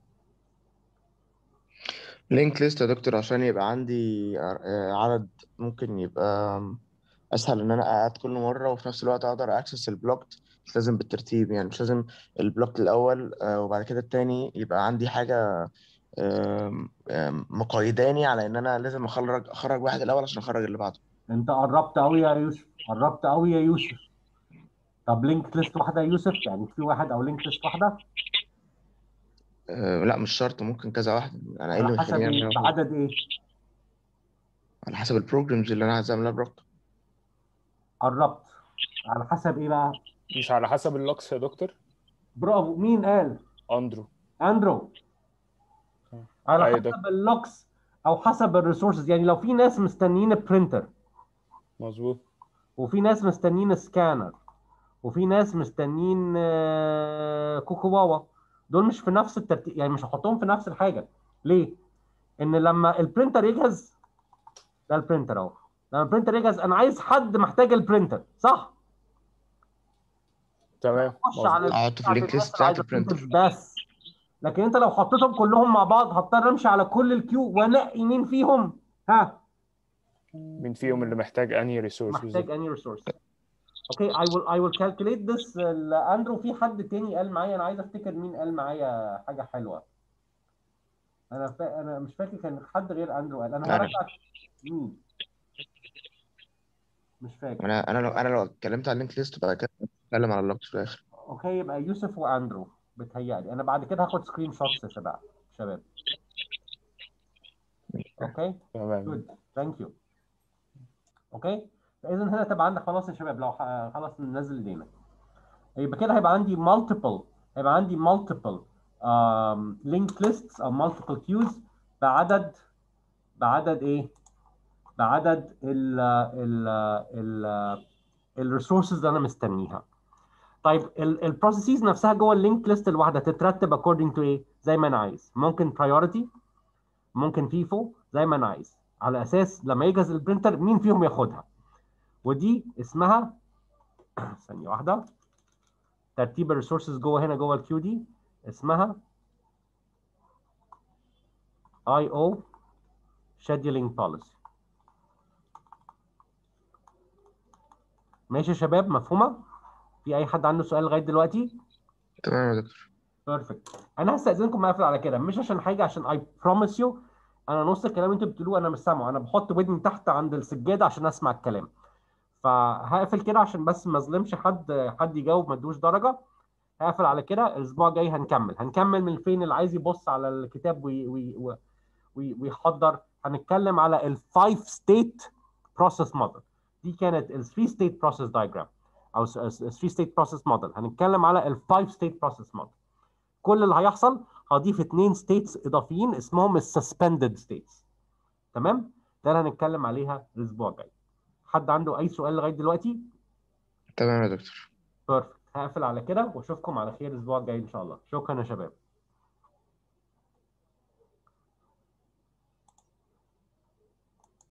لينك ليست يا دكتور عشان يبقى عندي آه، عدد ممكن يبقى اسهل ان انا ادخل كل مره وفي نفس الوقت اقدر اكسس البلوك مش لازم بالترتيب يعني مش لازم البلوك الاول آه، وبعد كده التاني يبقى عندي حاجه آم، آم، مقيداني على ان انا لازم اخرج اخرج واحد الاول عشان اخرج اللي بعده انت قربت قوي يا يوسف قربت قوي يا يوسف طب لينك ليست واحده يا يوسف يعني كيو واحد او لينك ليست واحده آه، لا مش شرط ممكن كذا واحد انا ايه اللي على حسب مخليني ايه أعمل واحد؟ بعدد ايه على حسب البروجرامز اللي انا عايز اعملها بلوك قربت على حسب ايه بقى مش على حسب اللوكس يا دكتور برافو مين قال اندرو اندرو على أيوة حسب ده. اللوكس او حسب الريسورسز يعني لو في ناس مستنيين برينتر مظبوط وفي ناس مستنيين سكانر وفي ناس مستنيين آه، كوكواوا دول مش في نفس الترتيب يعني مش هحطهم في نفس الحاجه ليه؟ ان لما البرينتر يجهز ده البرينتر اهو لما البرينتر يجهز انا عايز حد محتاج البرينتر صح؟ تمام خش على مظبوط احطه في اللينك الناس ليست اللي بتاعت عايزة البرنتر printers بس لكن انت لو حطيتهم كلهم مع بعض هضطر امشي على كل الكيو وانقي مين فيهم ها مين فيهم اللي محتاج انهي ريسورس محتاج any resource اوكي I will I will calculate this اندرو في حد تاني قال معايا انا عايز افتكر مين قال معايا حاجه حلوه انا فا... انا مش فاكر كان حد غير اندرو قال انا أنا. هرجع مين مش فاكر انا انا لو انا لو اتكلمت على اللينك ليست بعد كده اتكلم على اللوكت في الاخر اوكي يبقى يوسف واندرو بتهيألي انا بعد كده هاخد سكرين شوتس يا شباب شباب اوكي تمام جود ثانك يو اوكي فاذا هنا تبقى عندك خلاص يا شباب لو ح- خلاص ننزل ايدينا يبقى كده هيبقى عندي multiple هيبقى عندي multiple um, linked lists او multiple queues بعدد بعدد ايه؟ بعدد ال ال ال الريسورسز اللي انا مستنيها. طيب البروسيسز نفسها جوه اللينك ليست الواحده تترتب according to ايه؟ زي ما انا عايز. ممكن priority ممكن فيفو زي ما انا عايز على اساس لما يجهز البرينتر مين فيهم ياخدها. ودي اسمها ثانيه واحده ترتيب الريسورسز جوه هنا جوه الكيو دي اسمها اي او scheduling policy ماشي يا شباب مفهومه في اي حد عنده سؤال لغايه دلوقتي تمام يا دكتور بيرفكت انا هستاذنكم اقفل على كده مش عشان حاجه عشان اي بروميس يو انا نص الكلام اللي انتوا بتقولوه انا مش سامعه انا بحط ودني تحت عند السجاده عشان اسمع الكلام فهقفل كده عشان بس ما اظلمش حد حد يجاوب ما ادوش درجه هقفل على كده الاسبوع الجاي هنكمل هنكمل من فين اللي عايز يبص على الكتاب وي وي وي وي ويحضر هنتكلم على الفايف ستيت بروسيس موديل دي كانت الثري ستيت بروسيس دايجرام او ثري ستيت بروسيس موديل هنتكلم على الفايف ستيت بروسيس موديل كل اللي هيحصل هضيف اثنين ستيتس اضافيين اسمهم السسبندد ستيتس تمام ده اللي هنتكلم عليها الاسبوع الجاي حد عنده اي سؤال لغايه دلوقتي تمام يا دكتور بيرفكت هقفل على كده واشوفكم على خير الاسبوع الجاي ان شاء الله شكرا يا شباب